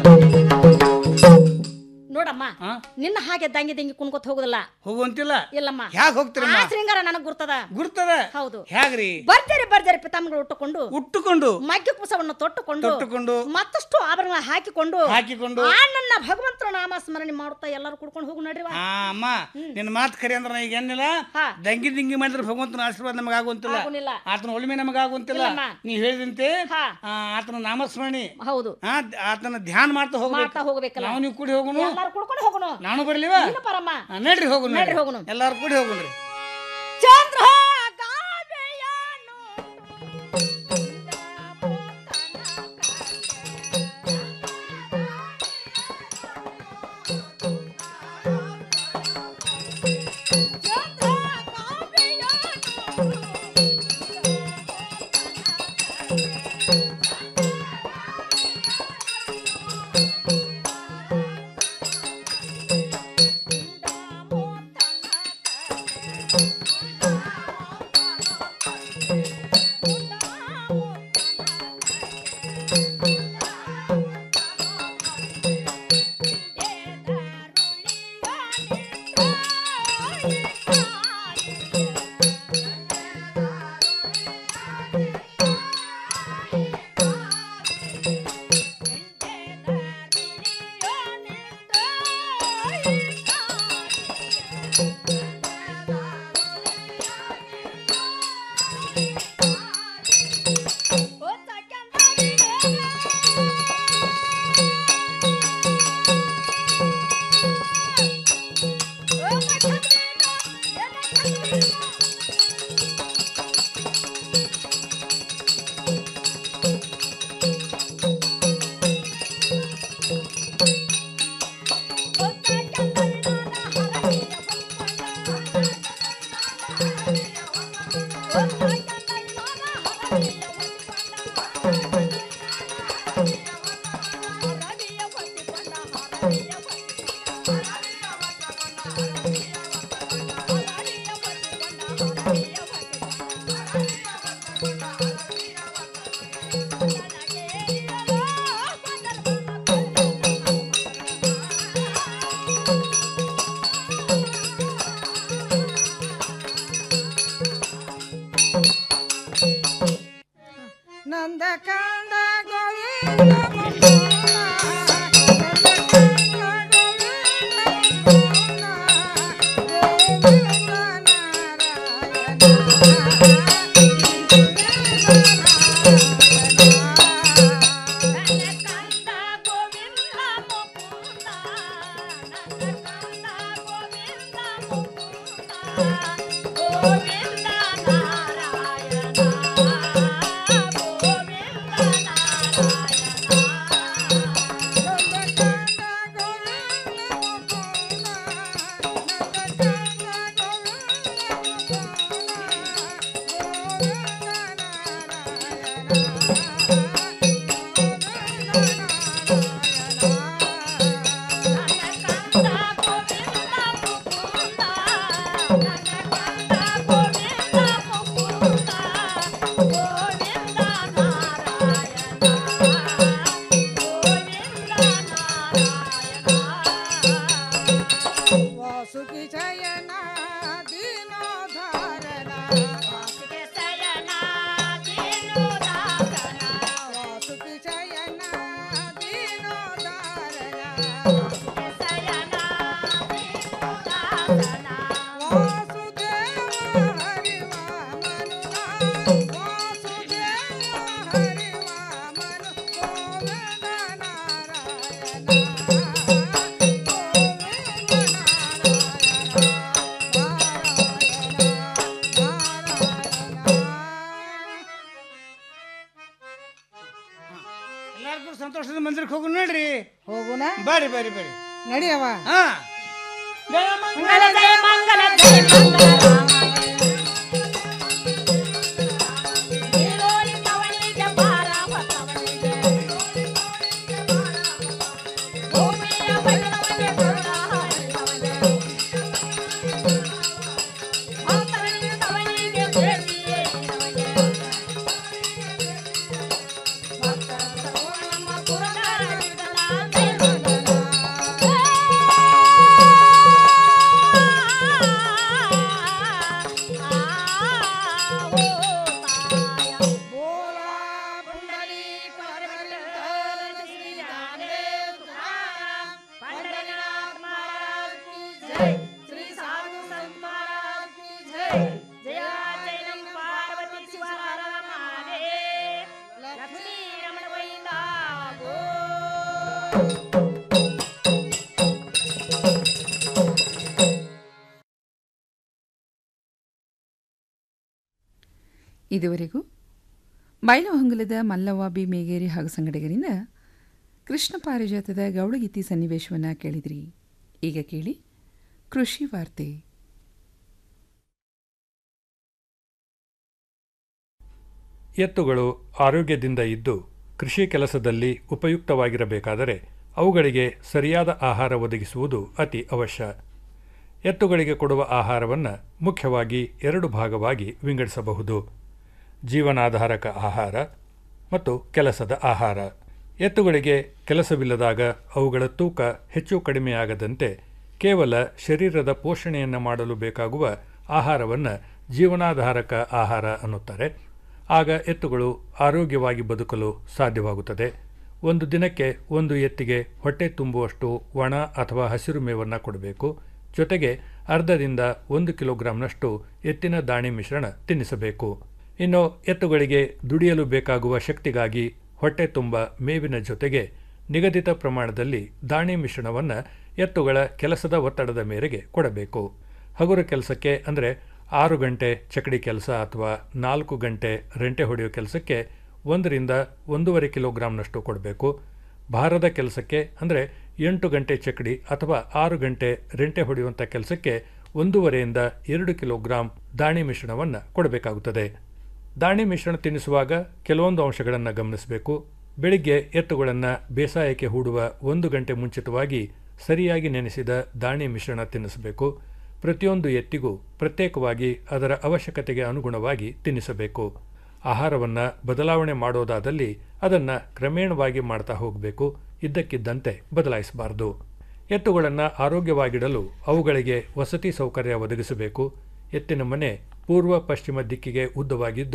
ನೋಡಮ್ಮ ಹಾ? ನಿನ್ನ ಹಾಗೆ ದಂಗಿ ದಂಗಿ ಕುಣ್ಕೊತ್ ಹೋಗುದಿಲ್ಲ ಹೋಗುವಂತಿಲ್ಲ ಇಲ್ಲಮ್ಮ ಹ್ಯಾಗ್ ಹೋಗ್ತೀರಮ್ಮ ಆ ಶೃಂಗಾರ ನನಗ್ ಗುರ್ತದ ಗುರ್ತದ ಹೌದು ಹ್ಯಾಗ್ರಿ ಬರ್ಜರಿ ಬರ್ಜರಿ ಪಿತಾಂಬಗಳು ಉಟ್ಟುಕೊಂಡು ಉಟ್ಟುಕೊಂಡು ಮಗ್ಗಿ ಕುಸವನ್ನು ತೊಟ್ಟುಕೊಂಡು ತೊಟ್ಟುಕೊಂಡು ಮತ್ತಷ್ಟು ಆಭರಣ ಹಾಕಿಕೊಂಡು ಹಾಕಿಕೊಂಡು ಆ ನನ್ನ ಭಗವಂತನ ನಾಮ ಸ್ಮರಣೆ ಮಾಡುತ್ತಾ ಎಲ್ಲರೂ ಕುಡ್ಕೊಂಡು ಹೋಗು ನಡ್ರಿವ ಆ ಅಮ್ಮ ನಿನ್ನ ಮಾತು ಖರೆ ಅಂದ್ರೆ ನಾ ಈಗ ಏನಿಲ್ಲ ದಂಗಿ ದಿಂಗಿ ಮಾಡಿದ್ರೆ ಭಗವಂತನ ಆಶೀರ್ವಾದ ನಮಗೆ ಆಗುವಂತಿಲ್ಲ ಆಗುನಿಲ್ಲ. ಆತನ ಒಳಿಮೆ ನಮಗೆ ಆಗುವಂತಿಲ್ಲ ಇಲ್ಲಮ್ಮ. ನೀ ಹೇಳಿದಂತೆ ಆ, ಆತನ ನಾಮಸ್ಮರಣೆ ಹೌದು ಆ, ಆತನ ಧ್ಯಾನ ಮಾಡ್ತಾ ಮಾಡ್ತಾ ಹೋಗ್ಬೇಕು ಹೋಗ್ಬೇಕಲ್ಲ ನಾವು ನೀವು ಕೂಡಿ ಹೋಗುನು ಎಲ್ಲರೂ ಕುಡ್ಕೊಂಡು ಹೋಗುನು ನಾನು ಬರ್ಲಿವಾ ನೀನು ಪರಮ್ಮ ಆ, ನಡ್ರಿ ಹೋಗುನು ನಡ್ರಿ ಹೋಗುನು. ಎಲ್ಲಾರು ಕೂಡಿ ಹೋಗುನ್ರಿ ಚಂದ್ರ ವಾಸುಕಿ ಜಯನ ದೀನೋಧಾರಣ ವಾಸುಕಿ ಜಯನ ದೀನೋಧಾರಣ ವಾಸುಕಿ ಜಯನ ದೀನೋಧಾರಣ ವಾಸುಕಿ ಜಯನ ದೀನೋಧಾರಣ ವಾಸುದೇವ ಹರಿವ ಮನುನ ವಾಸುದೇವ ಹರಿವ ಮನು ಗೋವಿಂದ ನಾರಾಯಣ ಎಲ್ಲಾರ್ಗೂ ಸಂತೋಷದ ಮಂದಿರಕ್ಕೆ ಹೋಗೋಣ ನೋಡ್ರಿ ಹೋಗೋಣ ಬರ್ರಿ ಬರ್ರಿ ಬರ್ರಿ ನಡಿಯವ ಹಾ ಮಂಗಲ ಜಯ ಮಂಗಲ ಜಯ श्री साधु संत महाराज की जय जया जैनम पार्वती शिव हर हर महादेव लक्ष्मी रमण गोविंदा ಇದುವರೆಗೂ ಬೈಲಹೊಂಗಲದ ಮಲ್ಲವ್ವ ಬಿ ಮೇಗೇರಿ ಹಾಗೂ ಸಂಗಡಿಗರಿಂದ ಕೃಷ್ಣ ಪಾರಿಜಾತದ ಗೌಡಗೀತಿ ಸನ್ನಿವೇಶವನ್ನು ಕೇಳಿದ್ರಿ ಈಗ ಕೇಳಿ ಕೃಷಿ ವಾರ್ತೆ ಎತ್ತುಗಳು ಆರೋಗ್ಯದಿಂದ ಇದ್ದು ಕೃಷಿ ಕೆಲಸದಲ್ಲಿ ಉಪಯುಕ್ತವಾಗಿರಬೇಕಾದರೆ ಅವುಗಳಿಗೆ ಸರಿಯಾದ ಆಹಾರ ಒದಗಿಸುವುದು ಅತಿ ಅವಶ್ಯ ಎತ್ತುಗಳಿಗೆ ಕೊಡುವ ಆಹಾರವನ್ನು ಮುಖ್ಯವಾಗಿ ಎರಡು ಭಾಗವಾಗಿ ವಿಂಗಡಿಸಬಹುದು ಜೀವನಾಧಾರಕ ಆಹಾರ ಮತ್ತು ಕೆಲಸದ ಆಹಾರ ಎತ್ತುಗಳಿಗೆ ಕೆಲಸವಿಲ್ಲದಾಗ ಅವುಗಳ ತೂಕ ಹೆಚ್ಚು ಕಡಿಮೆಯಾಗದಂತೆ ಕೇವಲ ಶರೀರದ ಪೋಷಣೆಯನ್ನು ಮಾಡಲು ಬೇಕಾಗುವ ಆಹಾರವನ್ನು ಜೀವನಾಧಾರಕ ಆಹಾರ ಅನ್ನುತ್ತಾರೆ ಆಗ ಎತ್ತುಗಳು ಆರೋಗ್ಯವಾಗಿ ಬದುಕಲು ಸಾಧ್ಯವಾಗುತ್ತದೆ ಒಂದು ದಿನಕ್ಕೆ ಒಂದು ಎತ್ತಿಗೆ ಹೊಟ್ಟೆ ತುಂಬುವಷ್ಟು ಒಣ ಅಥವಾ ಹಸಿರು ಮೇವನ್ನು ಕೊಡಬೇಕು ಜೊತೆಗೆ ಅರ್ಧದಿಂದ ಒಂದು ಕಿಲೋಗ್ರಾಂನಷ್ಟು ಎತ್ತಿನ ದಾಣಿ ಮಿಶ್ರಣ ತಿನ್ನಿಸಬೇಕು ಇನ್ನು ಎತ್ತುಗಳಿಗೆ ದುಡಿಯಲು ಬೇಕಾಗುವ ಶಕ್ತಿಗಾಗಿ ಹೊಟ್ಟೆ ತುಂಬ ಮೇವಿನ ಜೊತೆಗೆ ನಿಗದಿತ ಪ್ರಮಾಣದಲ್ಲಿ ದಾಣಿ ಮಿಶ್ರಣವನ್ನು ಎತ್ತುಗಳ ಕೆಲಸದ ಒತ್ತಡದ ಮೇರೆಗೆ ಕೊಡಬೇಕು ಹಗುರ ಕೆಲಸಕ್ಕೆ ಅಂದರೆ ಆರು ಗಂಟೆ ಚಕಡಿ ಕೆಲಸ ಅಥವಾ ನಾಲ್ಕು ಗಂಟೆ ರೆಂಟೆ ಹೊಡೆಯೋ ಕೆಲಸಕ್ಕೆ ಒಂದರಿಂದ ಒಂದೂವರೆ ಕಿಲೋಗ್ರಾಂನಷ್ಟು ಕೊಡಬೇಕು ಭಾರದ ಕೆಲಸಕ್ಕೆ ಅಂದರೆ ಎಂಟು ಗಂಟೆ ಚಕಡಿ ಅಥವಾ ಆರು ಗಂಟೆ ರೆಂಟೆ ಹೊಡೆಯುವಂಥ ಕೆಲಸಕ್ಕೆ ಒಂದೂವರೆಯಿಂದ ಎರಡು ಕಿಲೋಗ್ರಾಂ ದಾಣಿ ಮಿಶ್ರಣವನ್ನು ಕೊಡಬೇಕಾಗುತ್ತದೆ ದಾಣಿ ಮಿಶ್ರಣ ತಿನ್ನಿಸುವಾಗ ಕೆಲವೊಂದು ಅಂಶಗಳನ್ನು ಗಮನಿಸಬೇಕು ಬೆಳಿಗ್ಗೆ ಎತ್ತುಗಳನ್ನು ಬೇಸಾಯಕ್ಕೆ ಹೂಡುವ ಒಂದು ಗಂಟೆ ಮುಂಚಿತವಾಗಿ ಸರಿಯಾಗಿ ನೆನೆಸಿದ ದಾಣಿ ಮಿಶ್ರಣ ತಿನ್ನಿಸಬೇಕು ಪ್ರತಿಯೊಂದು ಎತ್ತಿಗೂ ಪ್ರತ್ಯೇಕವಾಗಿ ಅದರ ಅವಶ್ಯಕತೆಗೆ ಅನುಗುಣವಾಗಿ ತಿನ್ನಿಸಬೇಕು ಆಹಾರವನ್ನು ಬದಲಾವಣೆ ಮಾಡೋದಾದಲ್ಲಿ ಅದನ್ನು ಕ್ರಮೇಣವಾಗಿ ಮಾಡ್ತಾ ಹೋಗಬೇಕು ಇದ್ದಕ್ಕಿದ್ದಂತೆ ಬದಲಾಯಿಸಬಾರದು ಎತ್ತುಗಳನ್ನು ಆರೋಗ್ಯವಾಗಿಡಲು ಅವುಗಳಿಗೆ ವಸತಿ ಸೌಕರ್ಯ ಒದಗಿಸಬೇಕು ಎತ್ತಿನ ಮನೆ ಪೂರ್ವ ಪಶ್ಚಿಮ ದಿಕ್ಕಿಗೆ ಉದ್ದವಾಗಿದ್ದು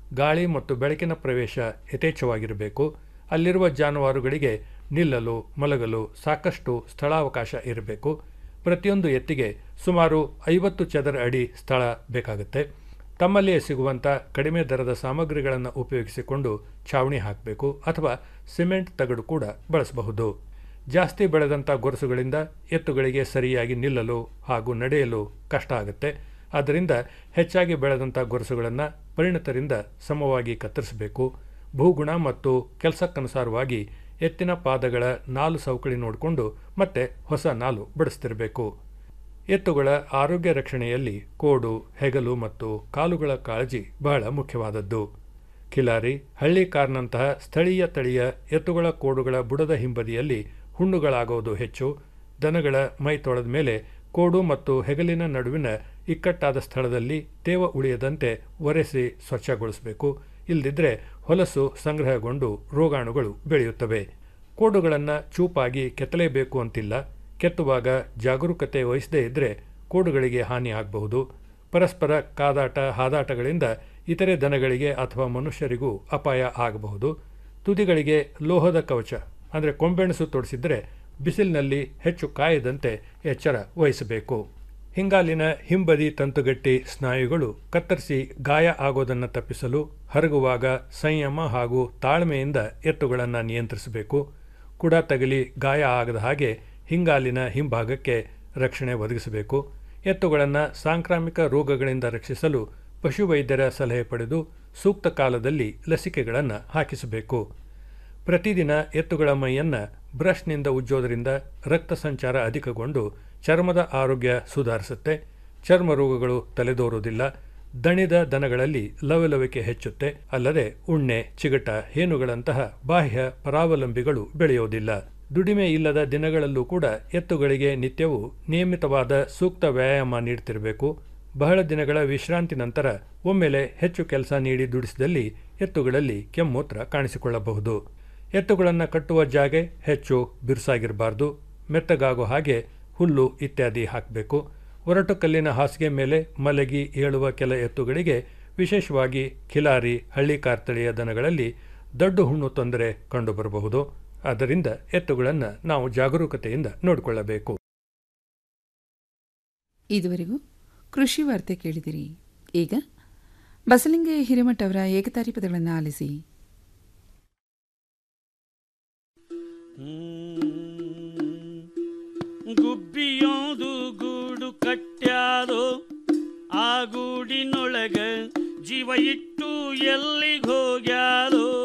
ಗಾಳಿ ಮತ್ತು ಬೆಳಕಿನ ಪ್ರವೇಶ ಯಥೇಚ್ಛವಾಗಿರಬೇಕು ಅಲ್ಲಿರುವ ಜಾನುವಾರುಗಳಿಗೆ ನಿಲ್ಲಲು ಮಲಗಲು ಸಾಕಷ್ಟು ಸ್ಥಳಾವಕಾಶ ಇರಬೇಕು ಪ್ರತಿಯೊಂದು ಎತ್ತಿಗೆ ಸುಮಾರು ಐವತ್ತು ಚದರ ಅಡಿ ಸ್ಥಳ ಬೇಕಾಗುತ್ತೆ ತಮ್ಮಲ್ಲಿಯೇ ಸಿಗುವಂಥ ಕಡಿಮೆ ದರದ ಸಾಮಗ್ರಿಗಳನ್ನು ಉಪಯೋಗಿಸಿಕೊಂಡು ಛಾವಣಿ ಹಾಕಬೇಕು ಅಥವಾ ಸಿಮೆಂಟ್ ತಗಡು ಕೂಡ ಬಳಸಬಹುದು ಜಾಸ್ತಿ ಬೆಳೆದಂಥ ಗೊರಸುಗಳಿಂದ ಎತ್ತುಗಳಿಗೆ ಸರಿಯಾಗಿ ನಿಲ್ಲಲು ಹಾಗೂ ನಡೆಯಲು ಕಷ್ಟ ಆಗುತ್ತೆ ಆದ್ದರಿಂದ ಹೆಚ್ಚಾಗಿ ಬೆಳೆದಂಥ ಗೊರಸುಗಳನ್ನು ಪರಿಣಿತರಿಂದ ಸಮವಾಗಿ ಕತ್ತರಿಸಬೇಕು ಭೂಗುಣ ಮತ್ತು ಕೆಲಸಕ್ಕನುಸಾರವಾಗಿ ಎತ್ತಿನ ಪಾದಗಳ ನಾಲು ಸವಕಳಿ ನೋಡಿಕೊಂಡು ಮತ್ತೆ ಹೊಸ ನಾಲು ಬಡಿಸ್ತಿರಬೇಕು ಎತ್ತುಗಳ ಆರೋಗ್ಯ ರಕ್ಷಣೆಯಲ್ಲಿ ಕೋಡು ಹೆಗಲು ಮತ್ತು ಕಾಲುಗಳ ಕಾಳಜಿ ಬಹಳ ಮುಖ್ಯವಾದದ್ದು ಕಿಲಾರಿ ಹಳ್ಳಿ ಕಾರ್ನಂತಹ ಸ್ಥಳೀಯ ತಳಿಯ ಎತ್ತುಗಳ ಕೋಡುಗಳ ಬುಡದ ಹಿಂಬದಿಯಲ್ಲಿ ಹುಣ್ಣುಗಳಾಗೋದು ಹೆಚ್ಚು ದನಗಳ ಮೈ ತೊಳೆದ ಮೇಲೆ ಕೋಡು ಮತ್ತು ಹೆಗಲಿನ ನಡುವಿನ ಇಕ್ಕಟ್ಟಾದ ಸ್ಥಳದಲ್ಲಿ ತೇವ ಉಳಿಯದಂತೆ ಒರೆಸಿ ಸ್ವಚ್ಛಗೊಳಿಸಬೇಕು ಇಲ್ಲದಿದ್ದರೆ ಹೊಲಸು ಸಂಗ್ರಹಗೊಂಡು ರೋಗಾಣುಗಳು ಬೆಳೆಯುತ್ತವೆ ಕೋಡುಗಳನ್ನು ಚೂಪಾಗಿ ಕೆತ್ತಲೇಬೇಕು ಅಂತಿಲ್ಲ ಕೆತ್ತುವಾಗ ಜಾಗರೂಕತೆ ವಹಿಸದೇ ಇದ್ದರೆ ಕೋಡುಗಳಿಗೆ ಹಾನಿ ಆಗಬಹುದು ಪರಸ್ಪರ ಕಾದಾಟ ಹಾದಾಟಗಳಿಂದ ಇತರೆ ದನಗಳಿಗೆ ಅಥವಾ ಮನುಷ್ಯರಿಗೂ ಅಪಾಯ ಆಗಬಹುದು ತುದಿಗಳಿಗೆ ಲೋಹದ ಕವಚ ಅಂದರೆ ಕೊಂಬೆಣಸು ತೊಡಿಸಿದರೆ ಬಿಸಿಲಿನಲ್ಲಿ ಹೆಚ್ಚು ಕಾಯದಂತೆ ಎಚ್ಚರ ವಹಿಸಬೇಕು ಹಿಂಗಾಲಿನ ಹಿಂಬದಿ ತಂತುಗಟ್ಟಿ ಸ್ನಾಯುಗಳು ಕತ್ತರಿಸಿ ಗಾಯ ಆಗೋದನ್ನು ತಪ್ಪಿಸಲು ಹರಗುವಾಗ ಸಂಯಮ ಹಾಗೂ ತಾಳ್ಮೆಯಿಂದ ಎತ್ತುಗಳನ್ನು ನಿಯಂತ್ರಿಸಬೇಕು ಕುಡ ತಗಲಿ ಗಾಯ ಆಗದ ಹಾಗೆ ಹಿಂಗಾಲಿನ ಹಿಂಭಾಗಕ್ಕೆ ರಕ್ಷಣೆ ಒದಗಿಸಬೇಕು ಎತ್ತುಗಳನ್ನು ಸಾಂಕ್ರಾಮಿಕ ರೋಗಗಳಿಂದ ರಕ್ಷಿಸಲು ಪಶುವೈದ್ಯರ ಸಲಹೆ ಪಡೆದು ಸೂಕ್ತ ಕಾಲದಲ್ಲಿ ಲಸಿಕೆಗಳನ್ನು ಹಾಕಿಸಬೇಕು ಪ್ರತಿದಿನ ಎತ್ತುಗಳ ಮೈಯನ್ನು ಬ್ರಷ್ನಿಂದ ಉಜ್ಜೋದರಿಂದ ರಕ್ತ ಸಂಚಾರ ಅಧಿಕಗೊಂಡು ಚರ್ಮದ ಆರೋಗ್ಯ ಸುಧಾರಿಸುತ್ತೆ ಚರ್ಮ ರೋಗಗಳು ತಲೆದೋರುವುದಿಲ್ಲ ದಣಿದ ದನಗಳಲ್ಲಿ ಲವಲವಿಕೆ ಹೆಚ್ಚುತ್ತೆ ಅಲ್ಲದೆ ಉಣ್ಣೆ ಚಿಗಟ ಹೇನುಗಳಂತಹ ಬಾಹ್ಯ ಪರಾವಲಂಬಿಗಳು ಬೆಳೆಯೋದಿಲ್ಲ ದುಡಿಮೆ ಇಲ್ಲದ ದಿನಗಳಲ್ಲೂ ಕೂಡ ಎತ್ತುಗಳಿಗೆ ನಿತ್ಯವೂ ನಿಯಮಿತವಾದ ಸೂಕ್ತ ವ್ಯಾಯಾಮ ನೀಡ್ತಿರಬೇಕು ಬಹಳ ದಿನಗಳ ವಿಶ್ರಾಂತಿ ನಂತರ ಒಮ್ಮೆಲೆ ಹೆಚ್ಚು ಕೆಲಸ ನೀಡಿ ದುಡಿಸಿದಲ್ಲಿ ಎತ್ತುಗಳಲ್ಲಿ ಕೆಮ್ಮೂತ್ರ ಕಾಣಿಸಿಕೊಳ್ಳಬಹುದು ಎತ್ತುಗಳನ್ನು ಕಟ್ಟುವ ಜಾಗೆ ಹೆಚ್ಚು ಬಿರುಸಾಗಿರಬಾರ್ದು ಮೆತ್ತಗಾಗೋ ಹಾಗೆ ಹುಲ್ಲು ಇತ್ಯಾದಿ ಹಾಕಬೇಕು ಒರಟು ಕಲ್ಲಿನ ಹಾಸಿಗೆ ಮೇಲೆ ಮಲಗಿ ಏಳುವ ಕೆಲ ಎತ್ತುಗಳಿಗೆ ವಿಶೇಷವಾಗಿ ಖಿಲಾರಿ ಹಳ್ಳಿ ಕಾರ್ತಳಿಯ ದನಗಳಲ್ಲಿ ದೊಡ್ಡ ಹುಣ್ಣು ತೊಂದರೆ ಕಂಡುಬರಬಹುದು ಆದ್ದರಿಂದ ಎತ್ತುಗಳನ್ನು ನಾವು ಜಾಗರೂಕತೆಯಿಂದ ನೋಡಿಕೊಳ್ಳಬೇಕು ಇದುವರೆಗೂ ಕೃಷಿ ವಾರ್ತೆ ಕೇಳಿದಿರಿ ಈಗ ಬಸಲಿಂಗ ಹಿರೇಮಠ ಅವರ ಏಕತಾರಿ ಪದಗಳನ್ನು ಆಲಿಸಿ ಗುಬ್ಬಿಯೋದು ಗೂಡು ಕಟ್ಟ್ಯಾದೋ ಆ ಗೂಡಿನೊಳಗ ಜೀವ ಇಟ್ಟು ಎಲ್ಲಿಗೆ ಹೋಗ್ಯಾದೋ